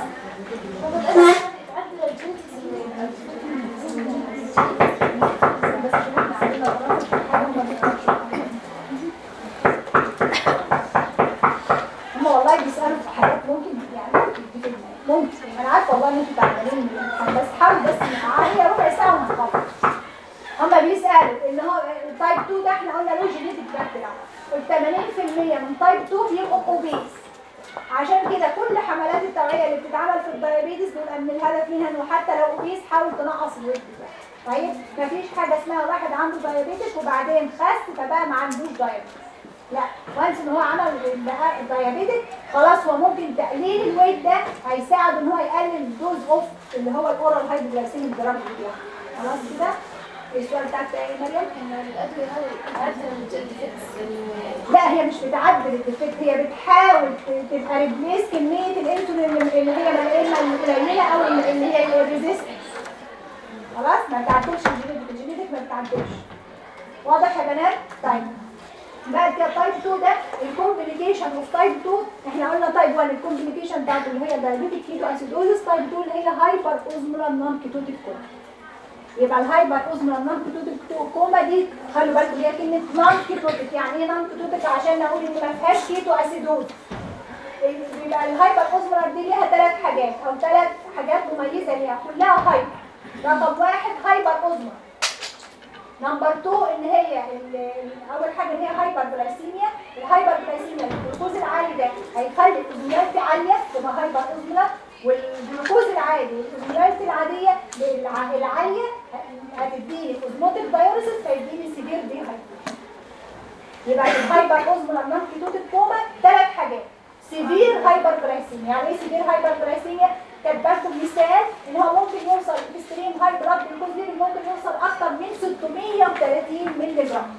هم والله بيسالوا في حاجات ممكن يعني ممكن انا عارفه والله ان انتوا تعبانين من الامتحان بس حاول بس معايا ربع ساعه ونخلص هما بيسالوا ان هو تايب 2 ده احنا قلنا له جينيتك باك جراوند 80% من تايب 2 بيبقوا اوبيس عشان كده كل حملات التوعيه اللي بتتعمل في الدايابيتس بيبقى من الهدف منها انه حتى لو اوبيس حاول تنقص الوزن بتاعه طيب مفيش حاجه اسمها واحد عنده دايابيتس وبعدين خس فبقى ما عندوش دايابيتس لا وانس ان هو عمل بقى الدايابيتك خلاص هو ممكن تقليل الويت ده هيساعد ان هو يقلل الدوز اوف اللي هو الاورال هايدروجلايسيميك دراج بتاعه خلاص كده السؤال بتاعك ايه يا مريم؟ ان الادويه هذه عاده الديفكتس لا هي مش بتعدل الديفكت هي بتحاول ت- تبقى ريبليس كميه الانسولين اللي اللي هي ما اما القليله او اللي اللي هي الريزيستنس خلاص ما بتعدلش الجينيتك الجينيتك ما بتعدلش واضح يا بنات طيب بعد كده تايب 2 ده الكومبليكيشن اوف تايب 2 احنا قلنا تايب 1 الكومبليكيشن بتاعته اللي هي دايابيتيك كيتو اسيدوزس تايب 2 اللي هي هايبر اوزمولار نون كيتوتيك كوما يبقى الهايبر اوزمولار نون كيتوتيك كوما دي خلوا بالكم هي كلمه نون كيتوتيك يعني ايه نون كيتوتيك عشان نقول ان ما فيهاش كيتو اسيدوز بيبقى الهايبر اوزمولار دي ليها ثلاث حاجات او ثلاث حاجات مميزه ليها كلها هايبر رقم واحد هايبر اوزمولار نمبر 2 ان هي ال- ال- اول حاجه ان هي هايبر جلايسيميا الهايبر جلايسيميا الجلوكوز العالي ده هيخلي الاوزمولاريتي عاليه تبقى هايبر اوزمولار والجلوكوز العادي والاوزمولاريتي العاديه الع- العاليه هتديني اوزموتيك دايوريسيس فيديني سيفير دي يبقى الهايبر اوزمولار نون كيتوتيك كوما ثلاث حاجات سيفير هايبر جلايسيميا يعني ايه سيفير هايبر جلايسيميا كاتبه لكم مثال ان هو ممكن يوصل اكستريم هاي بلاد جلوكوز ليفل ممكن يوصل اكتر من 630 مللي جرام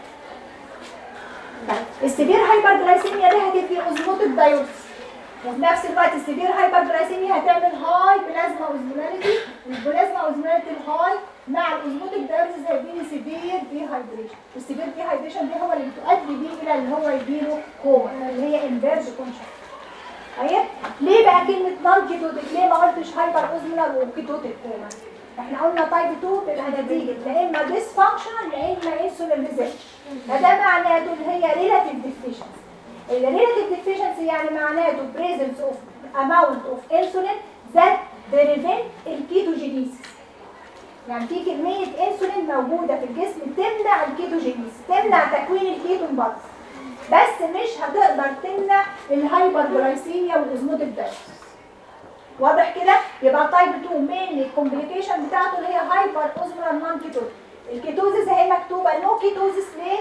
السيفير هايبر جلايسيميا دي هتدي اوزموتيك دايوريسيس وفي نفس الوقت السيفير هايبر جلايسيميا هتعمل هاي بلازما اوزمولاريتي والبلازما اوزمولاريتي الهاي مع الاوزموتيك دايوريسيس هيديني سيفير ديهايدريشن والسيفير ديهايدريشن دي هو اللي بتؤدي بيه الى ان هو يجيله كوما اللي هي انفيرس كونشن طيب ليه بقى كلمه نون كيتوتيك ليه ما قلتش هايبر اوزمولار وكيتوتيك كوما احنا قلنا تايب 2 تبقى نتيجه لا اما ديس فانكشن لا اما انسولين ريزيست فده معناته ان هي ريلاتيف ديفيشنسي الريلاتيف ديفيشنسي يعني معناته presence of amount of insulin that prevent الكيتوجينيسيس يعني في كمية انسولين موجودة في الجسم تمنع الكيتوجينيسيس تمنع تكوين الكيتون بادز بس مش هتقدر تمنع الهايبر جلايسيميا والاوزموتيك دايوريسيس واضح كده يبقى تايب 2 مين الكومبليكيشن بتاعته اللي هي هايبر اوزمولار نون كيتوز الكيتوزيس اهي مكتوبه نو كيتوزيس ليه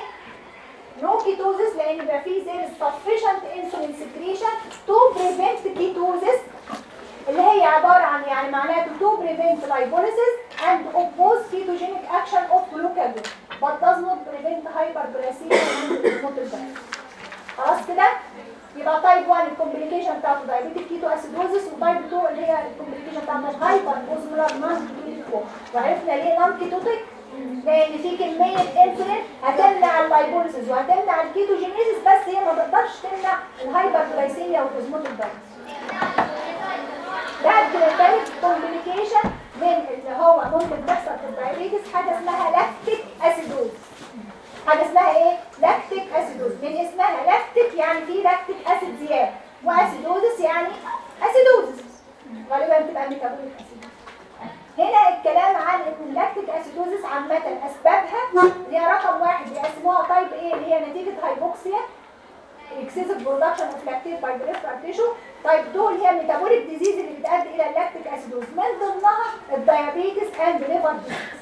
نو كيتوزيس لان يبقى فيه زي sufficient insulin secretion to prevent ketosis اللي هي عباره عن يعني معناته to prevent lipolysis and oppose ketogenic action of glucagon but does not prevent hyperglycemia and osmotic diet. خلاص كده يبقى تايب 1 الكومبليكيشن بتاعته دايابيتيك كيتو اسيدوزس وتايب 2 اللي هي الكومبليكيشن بتاعته هايبر اوزمولار نون كيتوتيك وعرفنا ليه نون كيتوتيك لان في كميه انسولين هتمنع اللايبوليسيس وهتمنع الكيتوجينيسيس بس هي ما تقدرش تمنع الهايبر جلايسيميا والاوزموتيك دايت بعد كده تالت كومبليكيشن من اللي هو ممكن تحصل في الدايابيتس حاجه اسمها لاكتيك اسيدوز حاجه اسمها ايه لاكتيك اسيدوز من اسمها لاكتيك يعني في لاكتيك اسيد زياده واسيدوزس يعني اسيدوزس غالبا بتبقى ميتابوليك اسيدوز هنا الكلام عن ان اللاكتيك اسيدوزس عامه اسبابها هي رقم واحد بيقسموها تايب ايه اللي هي نتيجه هايبوكسيا excessive production of lactate by peripheral tissue تايب 2 اللي هي الميتابوليك ديزيز اللي بتؤدي الى اللاكتيك اسيدوز من ضمنها الديابيتس اند ليفر ديزيز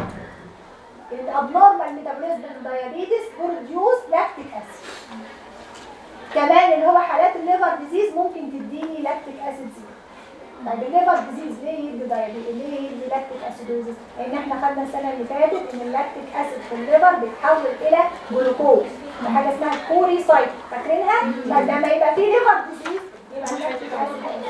الابنورمال ميتابوليزم الديابيتس بروديوس لاكتيك اسيد كمان اللي هو حالات الليفر ديزيز ممكن تديني لاكتيك اسيد زيرو طيب الليفر ديزيز ليه يدي دايابيتس ليه يدي لاكتيك اسيدوزس لان احنا خدنا السنه اللي فاتت ان اللاكتيك اسيد في الليفر بيتحول الى جلوكوز بحاجه اسمها كوريسايت فاكرينها طيب لما يبقى في ليفر ديزيز يبقى اللاكتيك اسيد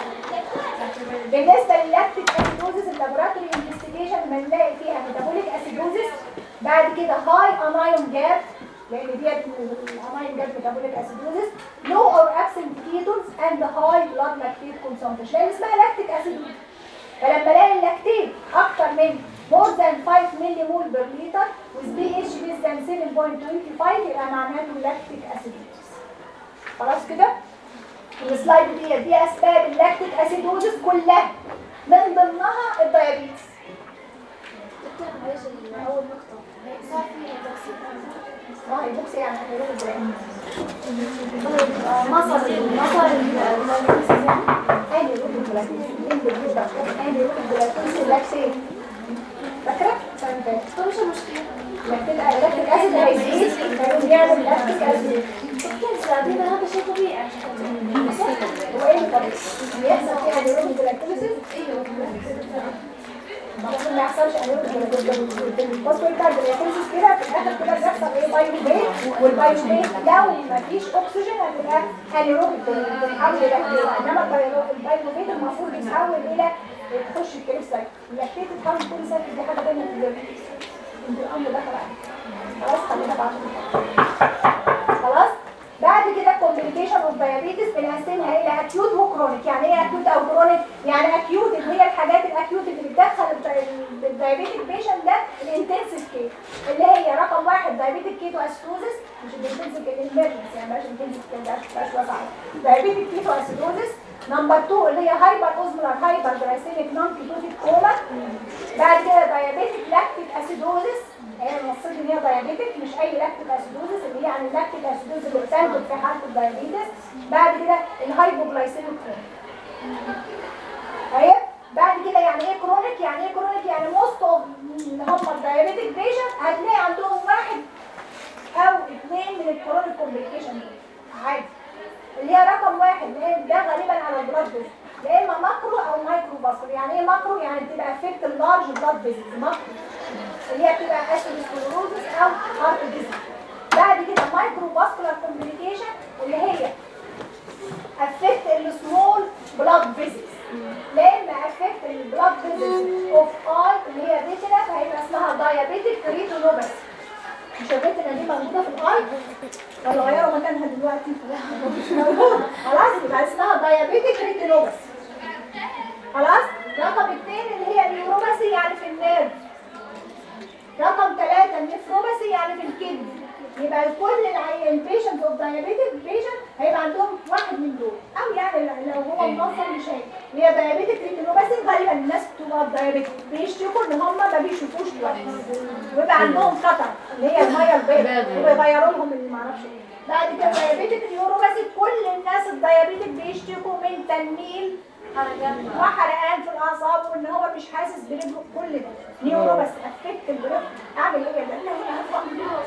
بالنسبه للاكتيك اسيدوزس اللابوراتوري انفستيجيشن بنلاقي فيها ميتابوليك اسيدوزس بعد كده هاي انايون جاب لان ديت الانايون جاب ميتابوليك اسيدوزس لو اور ابسنت كيتونز اند هاي بلاد لاكتيت كونسنتريشن لان اسمها لاكتيك اسيدوزس فلما الاقي اللاكتيت اكتر من more than 5 ملي مول بير لتر with pH less than 7.25 يبقى معناته لاكتيك اسيدوزس خلاص كده السلايد دي دي اسباب اللاكتيك اسيدوزس كلها من ضمنها الديابيتس دكتور معلش اول نقطه صار في توكسيك ما هي بوكس يعني هيروح البراين مصر مصر اللاكتيز يعني هاني يروح البراين هاني يروح البراين اللاكتيك فاكره؟ السنه اللي فاتت طب مش المشكله لاكتيك لاكتيك اسيد هيزيد فيقوم يعمل لاكتيك اسيد كيف صار هذا شيء طبيعي هو ايه الطريقه؟ بيحصل فيها هيروح البراين المفروض ما يحصلش الباسورد بتاع الجلايكوزيس كده في الاخر كده بيحصل ايه بايوبيت والبايوبيت لو ما فيش اكسجين هتبقى انيروبيك بتتحول الى انما البايوبيت المفروض يتحول الى تخش الكريب سايكل اللاكتيت تتحول كل سايكل دي حاجه تانيه في الجسم انت الامر دخل عليك خلاص خلينا بعد خلاص بعد كده كومبليكيشن اوف دايابيتس بنقسمها الى اكيوت وكرونيك يعني ايه اكيوت او كرونيك يعني اكيوت اللي هي الحاجات الاكيوت اللي بتدخل الدايابيتك بيشنت ده الانتنسيف كير اللي هي رقم واحد دايابيتك كيتو اسيدوزس مش الانتنسيك الامرجنسي يعني بلاش الانتنسيك بلاش بلاش وسع دايابيتك كيتو اسيدوزس نمبر 2 اللي هي هايبر اوزمولار هايبر جلايسيميك نون كيتوتيك كوما بعد كده دايابيتك لاكتيك اسيدوزس هي المفروض ان هي دايابيتك مش اي لاكتيك اسيدوزس اللي هي يعني اللاكتيك اسيدوزس اللي بتنتج في حاله الدايابيتس بعد كده الهايبوجلايسيميك كوما طيب بعد كده يعني ايه كرونيك يعني ايه كرونيك يعني موست اوف اللي هم الدايابيتك بيشنت هتلاقي عندهم واحد او اثنين من الكرونيك كومبليكيشن عادي اللي هي رقم واحد لان ده غالبا على البلاد فيزل يا اما ماكرو او مايكرو باسكر يعني ايه ماكرو يعني بتبقى افكت اللارج بلاد فيزل ماكرو اللي هي بتبقى اسيدوسكلروزس او هارت ديزيز بعد كده مايكرو باسكولار كومبليكيشن اللي هي افكت السمول بلاد فيزلز لما افكت البلاد فيزلز اوف اي اللي هي ريتنا فهيبقى اسمها دايابيتك ريتينوباثي مش الريتنا دي موجوده في الاي ولا غيروا مكانها دلوقتي مش موجوده خلاص يبقى اسمها دايابيتك ريتينوباثي خلاص رقم اثنين اللي هي النيوروباثي يعني في النيرف رقم ثلاثة النفروباثي يعني في الكدني يبقى كل العيان بيشنت اوف دايابيتك بيشنت هيبقى عندهم واحد من دول او يعني لو هو منظم مش هيك اللي هي دايابيتك ريتينوباثي غالبا الناس بتبقى دايابيتك بيشتكوا ان هم ما بيشوفوش كويس ويبقى عندهم خطر اللي هي الميه البيضاء ويغيروا لهم اللي معرفش ايه بعد كده دايابيتك نيوروباثي كل الناس الدايابيتك بيشتكوا من تنميل وحرقان في الاعصاب وان هو مش حاسس برجله كل ده نيوروباثي افكت البريف اعمل ايه ده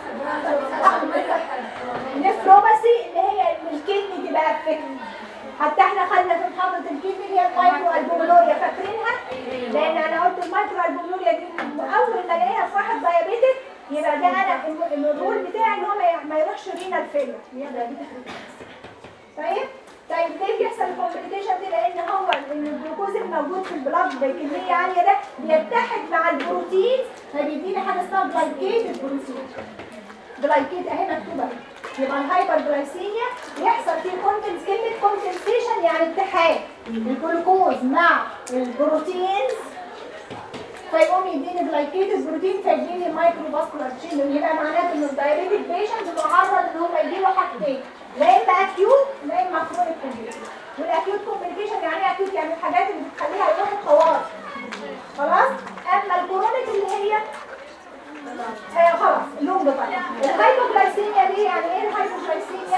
النفروباثي اللي هي ان الكدني تبقى افكت حتى احنا خدنا في محاضره الكدني اللي هي المايكرو البومولوريا فاكرينها لان انا قلت المايكرو البومولوريا دي اول ما الاقيها في واحد دايابيتك يبقى ده انا الم- الرول بتاعي ان هو ما ي- ما يروحش رينا فيلر هي دايابيتك طيب طيب ليه بيحصل الكومبليكيشن دي لان هو ان الجلوكوز الموجود في البلاد بكميه عاليه ده بيتحد مع البروتين فبيديني حاجه اسمها جلايكيت البروتين جلايكيت اهي مكتوبه يبقى الهايبر جلايسيميا بيحصل فيه كونتنس كلمه كونتنسيشن يعني اتحاد الجلوكوز مع البروتينز فيقوم يديني جلايكيت البروتين فيديني مايكرو فاسكولار تشينج يبقى معناته ان الدايابيتك بيشنت معرض ان هم يجيله حاجتين لا اما اكيوت لا اما كرونيك كومبليكيشن والاكيوت كومبليكيشن يعني ايه اكيوت يعني الحاجات اللي بتخليها يروحوا طوارئ خلاص اما الكرونيك اللي هي آه خلاص اللون بطل الهايبوغلايسيميا دي يعني ايه الهايبوغلايسيميا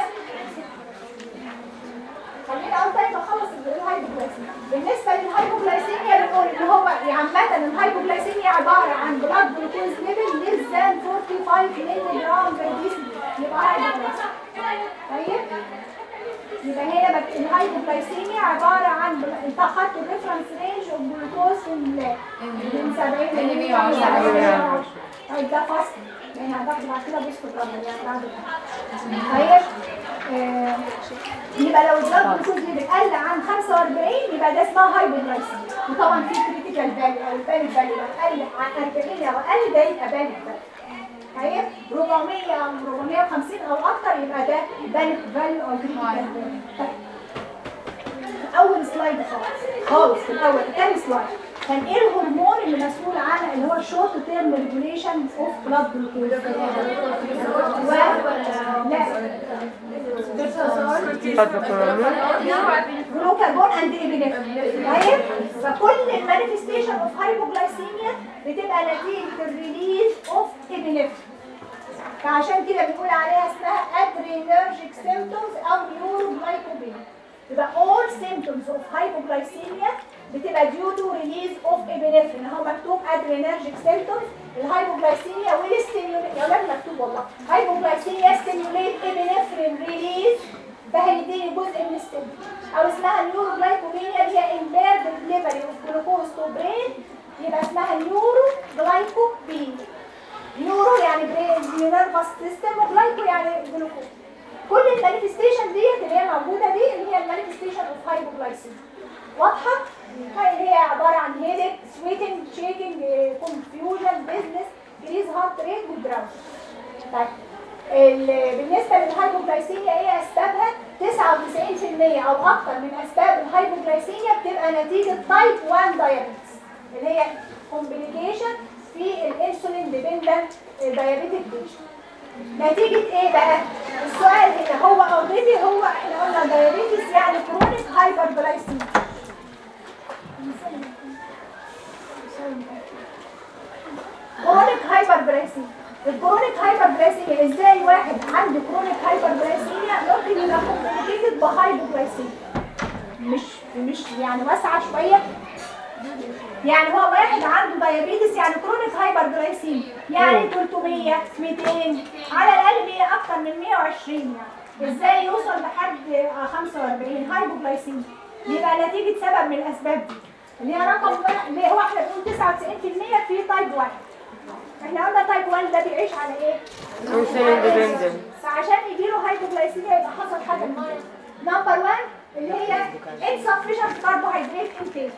خلينا اقول تاني بخلص الهايبوغلايسيميا بالنسبه للهايبوغلايسيميا بنقول ان هو عامه الهايبوغلايسيميا عباره عن بلاد جلوكوز ليفل ليس ذان 45 مللي جرام بير ديسيلتر يبقى هايبوغلايسيميا طيب يبقى هنا بك- الهايبوغلايسيميا عباره عن بل- انت اخدت الريفرنس رينج اوف جلوكوز في ال- من 70 ل 110 طيب ده فصل يعني هتاخد بعد كده بوست الرمل يعني بعد كده طيب آه، يبقى لو البلاد جلوكوز ليفل قل عن 45 يبقى ده اسمها هايبوغلايسيميا وطبعا في كريتيكال فاليو او البالي فاليو لو قل عن 40 او اقل ده يبقى بالي فاليو طيب 400 او 450 او اكتر يبقى ده بالي فاليو او كريتيكال فاليو طيب اول سلايد خالص خالص في الاول تاني سلايد كان ايه الهرمون اللي مسؤول عنه اللي هو الشورت تيرم ريجوليشن اوف بلاد جلوكوز و لا جلوكاجون اند ابينفرين طيب فكل المانيفستيشن اوف هايبوغلايسيميا بتبقى نتيجه الريليز اوف ابينفرين فعشان كده بنقول عليها اسمها adrenergic symptoms او neuroglycopenia يبقى all symptoms of hypoglycemia بتبقى due to release of epinephrine هو مكتوب adrenergic symptoms الهايبوغلايسيميا والستيموليت يا ولاد مكتوب والله هايبوغلايسيميا stimulate epinephrine release فهيديني جزء من السم او اسمها نيوروجلايكوبينيا اللي هي impaired delivery of glucose to brain يبقى اسمها نيوروجلايكوبينيا نيورو يعني برين نيرفس سيستم وجلايكو يعني جلوكوز كل المانيفستيشن ديت اللي هي موجوده دي اللي هي المانيفستيشن اوف هايبوغلايسيميا واضحه هاي هي عباره عن هيدك سويتنج شيكنج كونفيوجن بيزنس كريز هارت ريت ودراوز طيب ال- بالنسبه للهايبوغلايسيميا ايه اسبابها 99% او اكتر من اسباب الهايبوغلايسيميا بتبقى نتيجه تايب 1 دايابيتس اللي هي كومبليكيشن في الانسولين ديبندنت دايابيتك بيشن نتيجة ايه بقى؟ السؤال هنا هو اوريدي هو احنا قلنا دايابيتس يعني كرونيك هايبر جلايسيميا كرونيك هايبر جلايسيميا الكرونيك هايبر جلايسيميا ازاي واحد عنده كرونيك هايبر جلايسيميا ممكن يبقى كومبليكيتد بهايبوجلايسيميا مش مش يعني واسعه شويه يعني هو واحد عنده دايابيتس يعني كرونيك هايبر جلايسيميا يعني 300 200 على الاقل 100 اكتر من 120 يعني ازاي يوصل لحد 45 هايبوجلايسيميا يبقى نتيجه سبب من الاسباب دي اللي هي رقم واحد اللي هو احنا بنقول 99% في تايب 1 احنا قلنا تايب 1 ده بيعيش على ايه؟ فعشان يجي له هايبوجلايسيميا يبقى حصل حاجه من دول. نمبر 1 اللي هي insufficient carbohydrate intake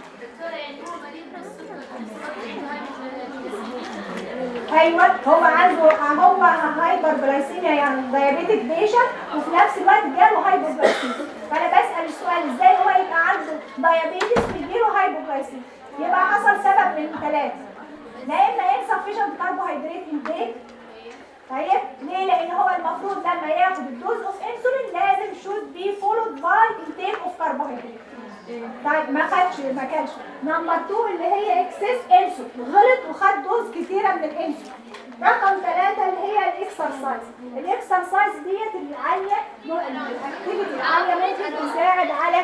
ايوه هو عنده هو هايبر جلايسيميا يعني دايابيتك بيشنت وفي نفس الوقت جاله هايبوجلايسيميا فانا بسال السؤال ازاي هو يبقى عنده دايابيتس ويجيله هايبوجلايسيميا يبقى حصل سبب من ثلاثه لا اما insufficient carbohydrate intake طيب ليه لان هو المفروض لما ياخد الدوز اوف انسولين لازم should be followed by intake of carbohydrate طيب ما خدش ما كانش نمبر 2 اللي هي اكسس انسولين غلط وخد دوز كتيره من الانسولين رقم ثلاثة اللي هي الاكسرسايز الاكسرسايز ديت العالية الاكتيفيتي العالية ممكن تساعد على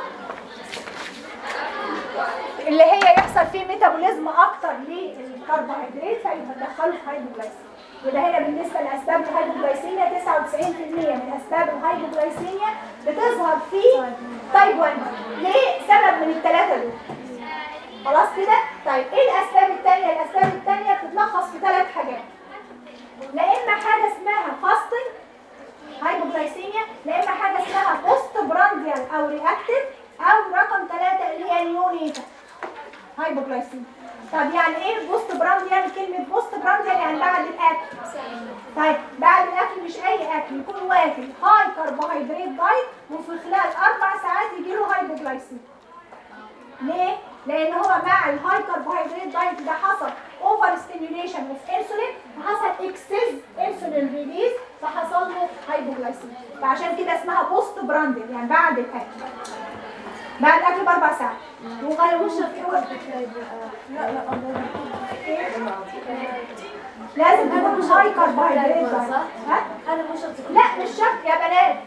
اللي هي يحصل فيه ميتابوليزم اكتر للكربوهيدرات فيدخله في هايبوجلايسيميا وده هنا بالنسبه لاسباب الهايبوجلايسيميا 99% من اسباب الهايبوجلايسيميا بتظهر في تايب 1 ليه سبب من الثلاثه دول خلاص كده طيب ايه الاسباب الثانيه الاسباب الثانيه بتتلخص في ثلاث حاجات لا اما حاجه اسمها فاستنج هايبوجلايسيميا لا اما حاجه اسمها بوست برانديال او رياكتيف او رقم ثلاثة اللي هي نيونيتا هايبوجلايسيميا طب يعني ايه بوست برانديال كلمة بوست برانديال يعني بعد الاكل طيب بعد الاكل مش اي اكل يكون واكل هاي كربوهيدرات دايت وفي خلال اربع ساعات يجيله هايبوجلايسيميا ليه؟ لان هو مع الهاي كربوهيدرات دايت ده حصل اوفر ستيميوليشن اوف انسولين فحصل اكسس انسولين ريليز فحصل له هايبوجلايسيميا فعشان كده اسمها بوست براندل يعني بعد الاكل بعد الاكل باربع ساعات وغالبا لا لا لازم تكون هاي كربوهيدرات دايت ها؟ انا مش لا مش شرط يا بنات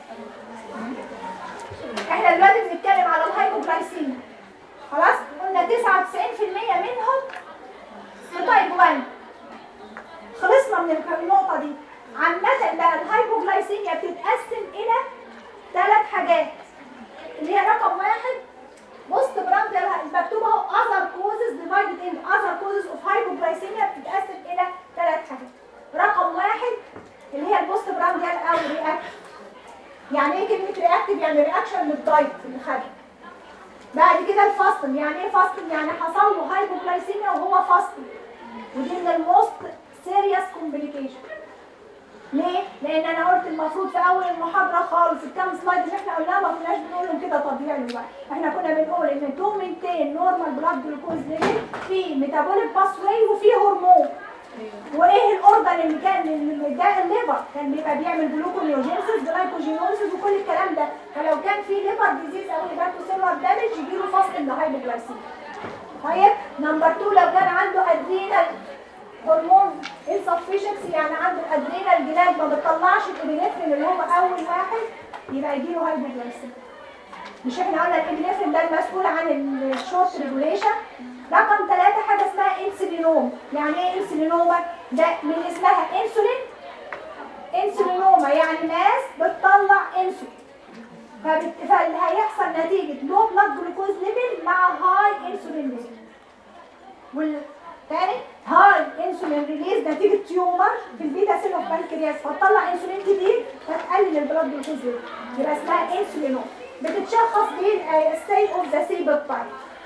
احنا دلوقتي بنتكلم على الهايبوجلايسيميا خلاص قلنا 99% منهم في تايب 1 خلصنا من النقطه دي عامه بقى الهايبوجلايسيميا بتتقسم الى ثلاث حاجات اللي هي رقم واحد بوست براندل مكتوب اهو other causes divided in other causes of hypoglycemia بتتقسم الى ثلاث حاجات رقم واحد اللي هي البوست براندل او رياكتيف يعني ايه كلمه رياكتيف يعني رياكشن للدايت اللي خده بعد كده الفاستن يعني ايه فاستن يعني حصل له هايبوجلايسيميا وهو فاستن ودي من الموست سيريس كومبليكيشن ليه؟ لان انا قلت المفروض في اول المحاضره خالص الكام سلايد اللي احنا قلناها ما كناش بنقولهم كده طبيعي بقى احنا كنا بنقول ان تو مينتين نورمال بلاد جلوكوز ليفل في ميتابوليك باس واي وفي هرمون وايه الاورجن اللي كان اللي ده الليفر كان بيبقى بيعمل جلوكونيوجينسيس جلايكوجينوزيس وكل الكلام ده فلو كان في ليفر ديزيز او هيباتوسيلر دامج يجيله فصل الهايبوجلايسيميا طيب نمبر 2 لو كان عنده ادرينال هرمون insufficiency يعني عنده الادرينال جلاند ما بتطلعش الابنفرين اللي هو اول واحد يبقى يجيله هايبوجلايسيميا مش احنا قلنا الابنفرين ده المسؤول عن الشورت ريجوليشن رقم ثلاثة حاجة اسمها انسولينوم يعني ايه انسولينوما ده من اسمها انسولين انسولينوما يعني ناس بتطلع انسولين فبت- فاللي هيحصل نتيجة لو بلاد جلوكوز ليفل مع هاي انسولين ليفل والتاني هاي انسولين ريليز نتيجة تيومر في البيتا سيل اوف بانكرياس فتطلع انسولين كتير فتقلل البلاد جلوكوز ليفل يبقى اسمها انسولينوم بتتشخص بالستيت اوف ذا سيبوتايب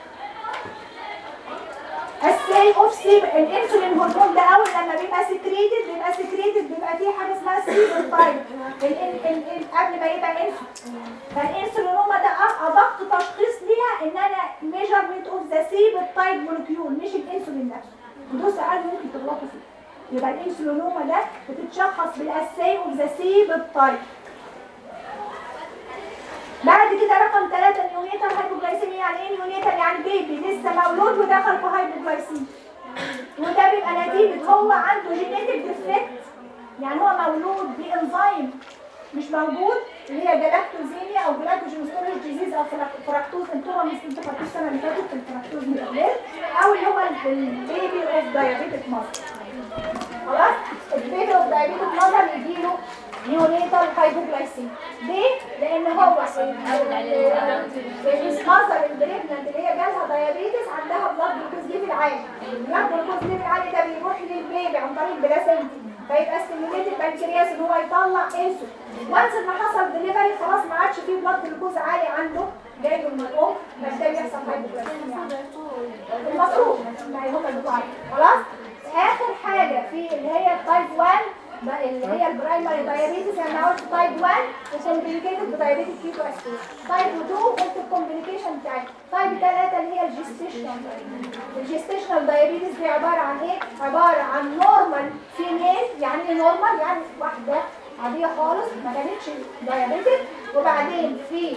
السيل اوف سيب الانسولين هرمون ده اول لما بيبقى سكريتد بيبقى سكريتد بيبقى فيه حاجه اسمها سيبوتايب قبل ما يبقى انسولين فالانسولينوما ده أ- ادق تشخيص ليها ان انا ميجرمنت اوف ذا سيبوتايب مولكيول مش الانسولين نفسه وده سؤال ممكن تغلطوا فيه يبقى الانسولينوما ده بتتشخص بالاساي اوف ذا سي بالطيب بعد كده رقم ثلاثة نيونيتال هايبوجلايسيميا يعني ايه نيونيتال يعني بيبي لسه مولود ودخل في هايبوجلايسيميا وده بيبقى نتيجة هو عنده جينيتك ديفكت يعني هو مولود بانزيم مش موجود اللي هي جلاكتوزيميا او جلاكتوجينوستوريج ديزيز او فراك- فراكتوز انتوما مش انت خدتوه السنه اللي فاتت في الفراكتوز من الأولاد، او اللي هو البيبي اوف دايابيتك ماذر خلاص البيبي اوف دايابيتك ماذر يجيله نيونيتال هايبوجلايسيميا ليه؟ لان هو الماذر البريجننت اللي هي جالها دايابيتس عندها بلاد جلوكوز ليفل عالي البلاد جلوكوز ليفل عالي ده بيروح للبيبي عن طريق البلاسنتي فيبقى ستيميوليت البنكرياس ان هو يطلع انسولين وانس ما حصل دليفري خلاص ما عادش فيه بلاد جلوكوز عالي عنده جاي من الام فده بيحصل هايبوجلايسيميا المفروض ما هم اللي بتوع خلاص اخر حاجه في اللي هي التايب 1 بقى اللي هي البرايمري دايابيتس انا قلت تايب 1 وكومبليكيتد بدايابيتس كيتو اسيد تايب 2 قلت الكومبليكيشن بتاعت تايب 3 اللي هي الجستيشنال الجستيشنال دايابيتس دي عباره عن ايه عباره عن نورمال فيميل يعني ايه نورمال يعني واحده عاديه خالص ما كانتش دايابيتك وبعدين في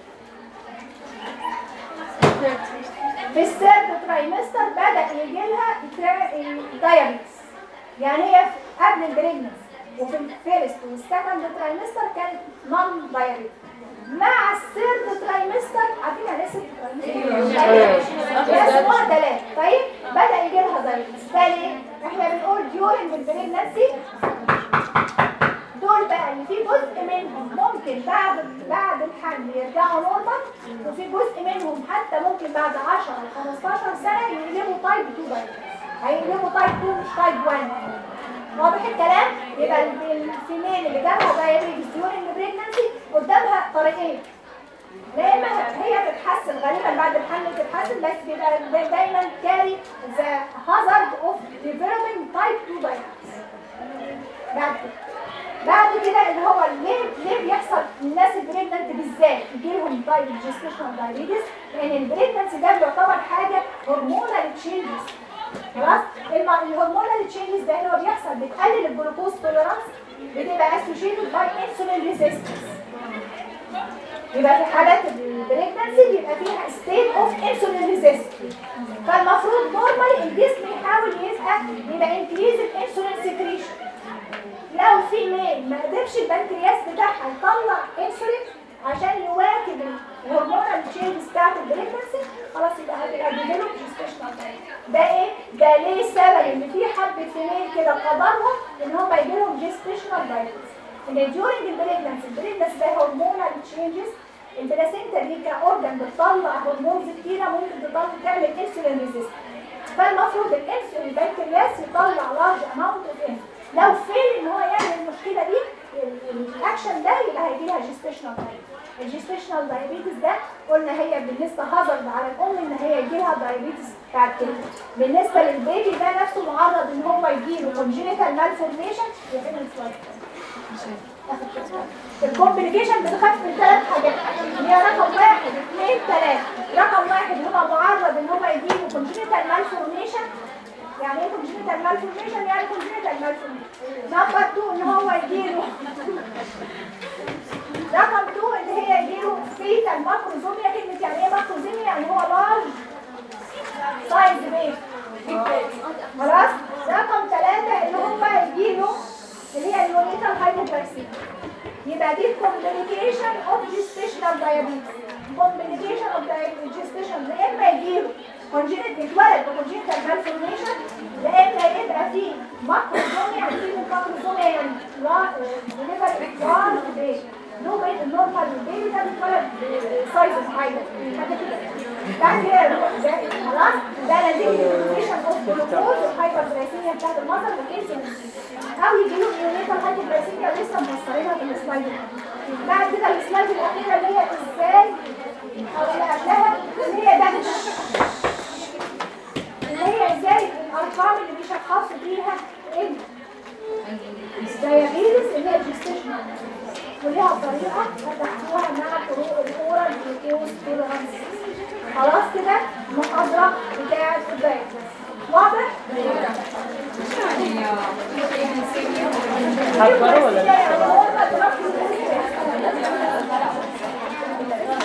في الثيرد ترايمستر بدا يجي لها دايابيتس يعني هي في- قبل البريجنس وفي الفيرست والسكند ترايمستر كانت نون دايابيتس مع الثيرد ترايمستر عارفين يعني ايه الثيرد ترايمستر؟ اسمها ثلاث طيب بدا يجي لها دايابيتس ده ليه؟ احنا بنقول ديورنج البريجنسي دول بقى اللي في جزء منهم ممكن بعد بعد الحمل يرجعوا نورمال وفي جزء منهم حتى ممكن بعد 10 او 15 سنه يقلبوا تايب 2 دايبيتس هيقلبوا تايب 2 مش تايب 1 واضح الكلام يبقى ال- الفيميل اللي جالها دايابيتس ديورنج بريجنسي قدامها طريقين لا اما هي تتحسن غالبا بعد الحمل تتحسن بس بيبقى دا- دايما كاري ذا هازارد اوف ديفلوبينج تايب 2 دايبيتس بعد كده بعد كده اللي هو ليه ليه بيحصل الناس البريجننت بالذات يجيلهم تايب جيستيشنال دايابيتس لان البريجننسي ده بيعتبر حاجه هرمونال تشينجز خلاص الم- الهرمونال تشينجز ده اللي هو بيحصل بتقلل الجلوكوز توليرانس بتبقى اسوشيتد باي انسولين ريزيستنس يبقى في حالات البريجننسي بيبقى فيها ستيت اوف انسولين ريزيستنس فالمفروض نورمالي الجسم يحاول يبقى يبقى انكريز الانسولين سكريشن لو في ميل ما قدرش البنكرياس بتاعها يطلع انسولين عشان يواكب الهرمونال تشينجز بتاعت البريجنسي خلاص يبقى هتبقى ديفلوب جيستيشنال ده ايه؟ ده ليه السبب ان في حبه فيميل كده قدرهم ان هم يجي لهم جيستيشنال دايبيتس ان ديورنج البريجنسي البريجنسي ده هرمونال تشينجز البلاسينتا دي كاورجن بتطلع هرمونز كتيره ممكن تطلع تعمل انسولين ريزيستنس فالمفروض الانسولين البنكرياس يطلع لارج اماونت اوف انسولين لو فيل ان هو يعمل المشكله دي ال- الاكشن ده يبقى هيجي لها جيستيشنال دايابيتس الجيستيشنال دايابيتس ده قلنا هي بالنسبه هازارد على الام ان هي يجي لها دايابيتس بتاعت كده بالنسبه للبيبي ده نفسه معرض ان هو يجي له كونجينيتال مالفورميشن وفين السلايد الكومبليكيشن بتخاف من ثلاث حاجات اللي هي رقم واحد اثنين ثلاثة رقم واحد هو معرض ان هو يجيله كونجينيتال مالفورميشن يعني ايه كونجينيتال مالفورميشن يعني كونجينيتال مالفورميشن نمبر 2 ان هو يجيله رقم 2 اللي هي يجيله فيتال ماكروزوميا كلمة يعني ايه ماكروزوميا يعني هو لارج سايز بيت خلاص رقم 3 اللي هو يجيله اللي هي اليونيتال هايبوبارسيا يبقى دي كومبليكيشن اوف جيستيشنال دايابيتس كومبليكيشن اوف جيستيشن يا اما يجيله كونجينيت يتولد بكونجينيتال مالفورميشن يا اما يبقى فيه ماكروزوميا يعني فيه ماكروزوميا يعني ديليفري لارج بيبي نو بيت النورمال البيبي ده بيتولد سايز حاجه حاجه كده بعد كده ده خلاص ده نتيجه الكومبليكيشن اوف جلوكوز والهايبرجلايسيميا بتاعت المصل والانسولين او يجي له نيونيتال هايبوجلايسيميا لسه موصلينها في السلايد بعد كده السلايد الاخيره اللي هي ازاي او اللي قبلها اللي هي ده اللي هي ازاي الارقام اللي بيشخصوا بيها الديابيتس اللي هي الجستيشنال وليها طريقه فتحتوها مع طرق الاورال جلوكوز توليرانس خلاص كده المحاضره بتاعت الدايابيتس واضح؟ حضروا ولا لا؟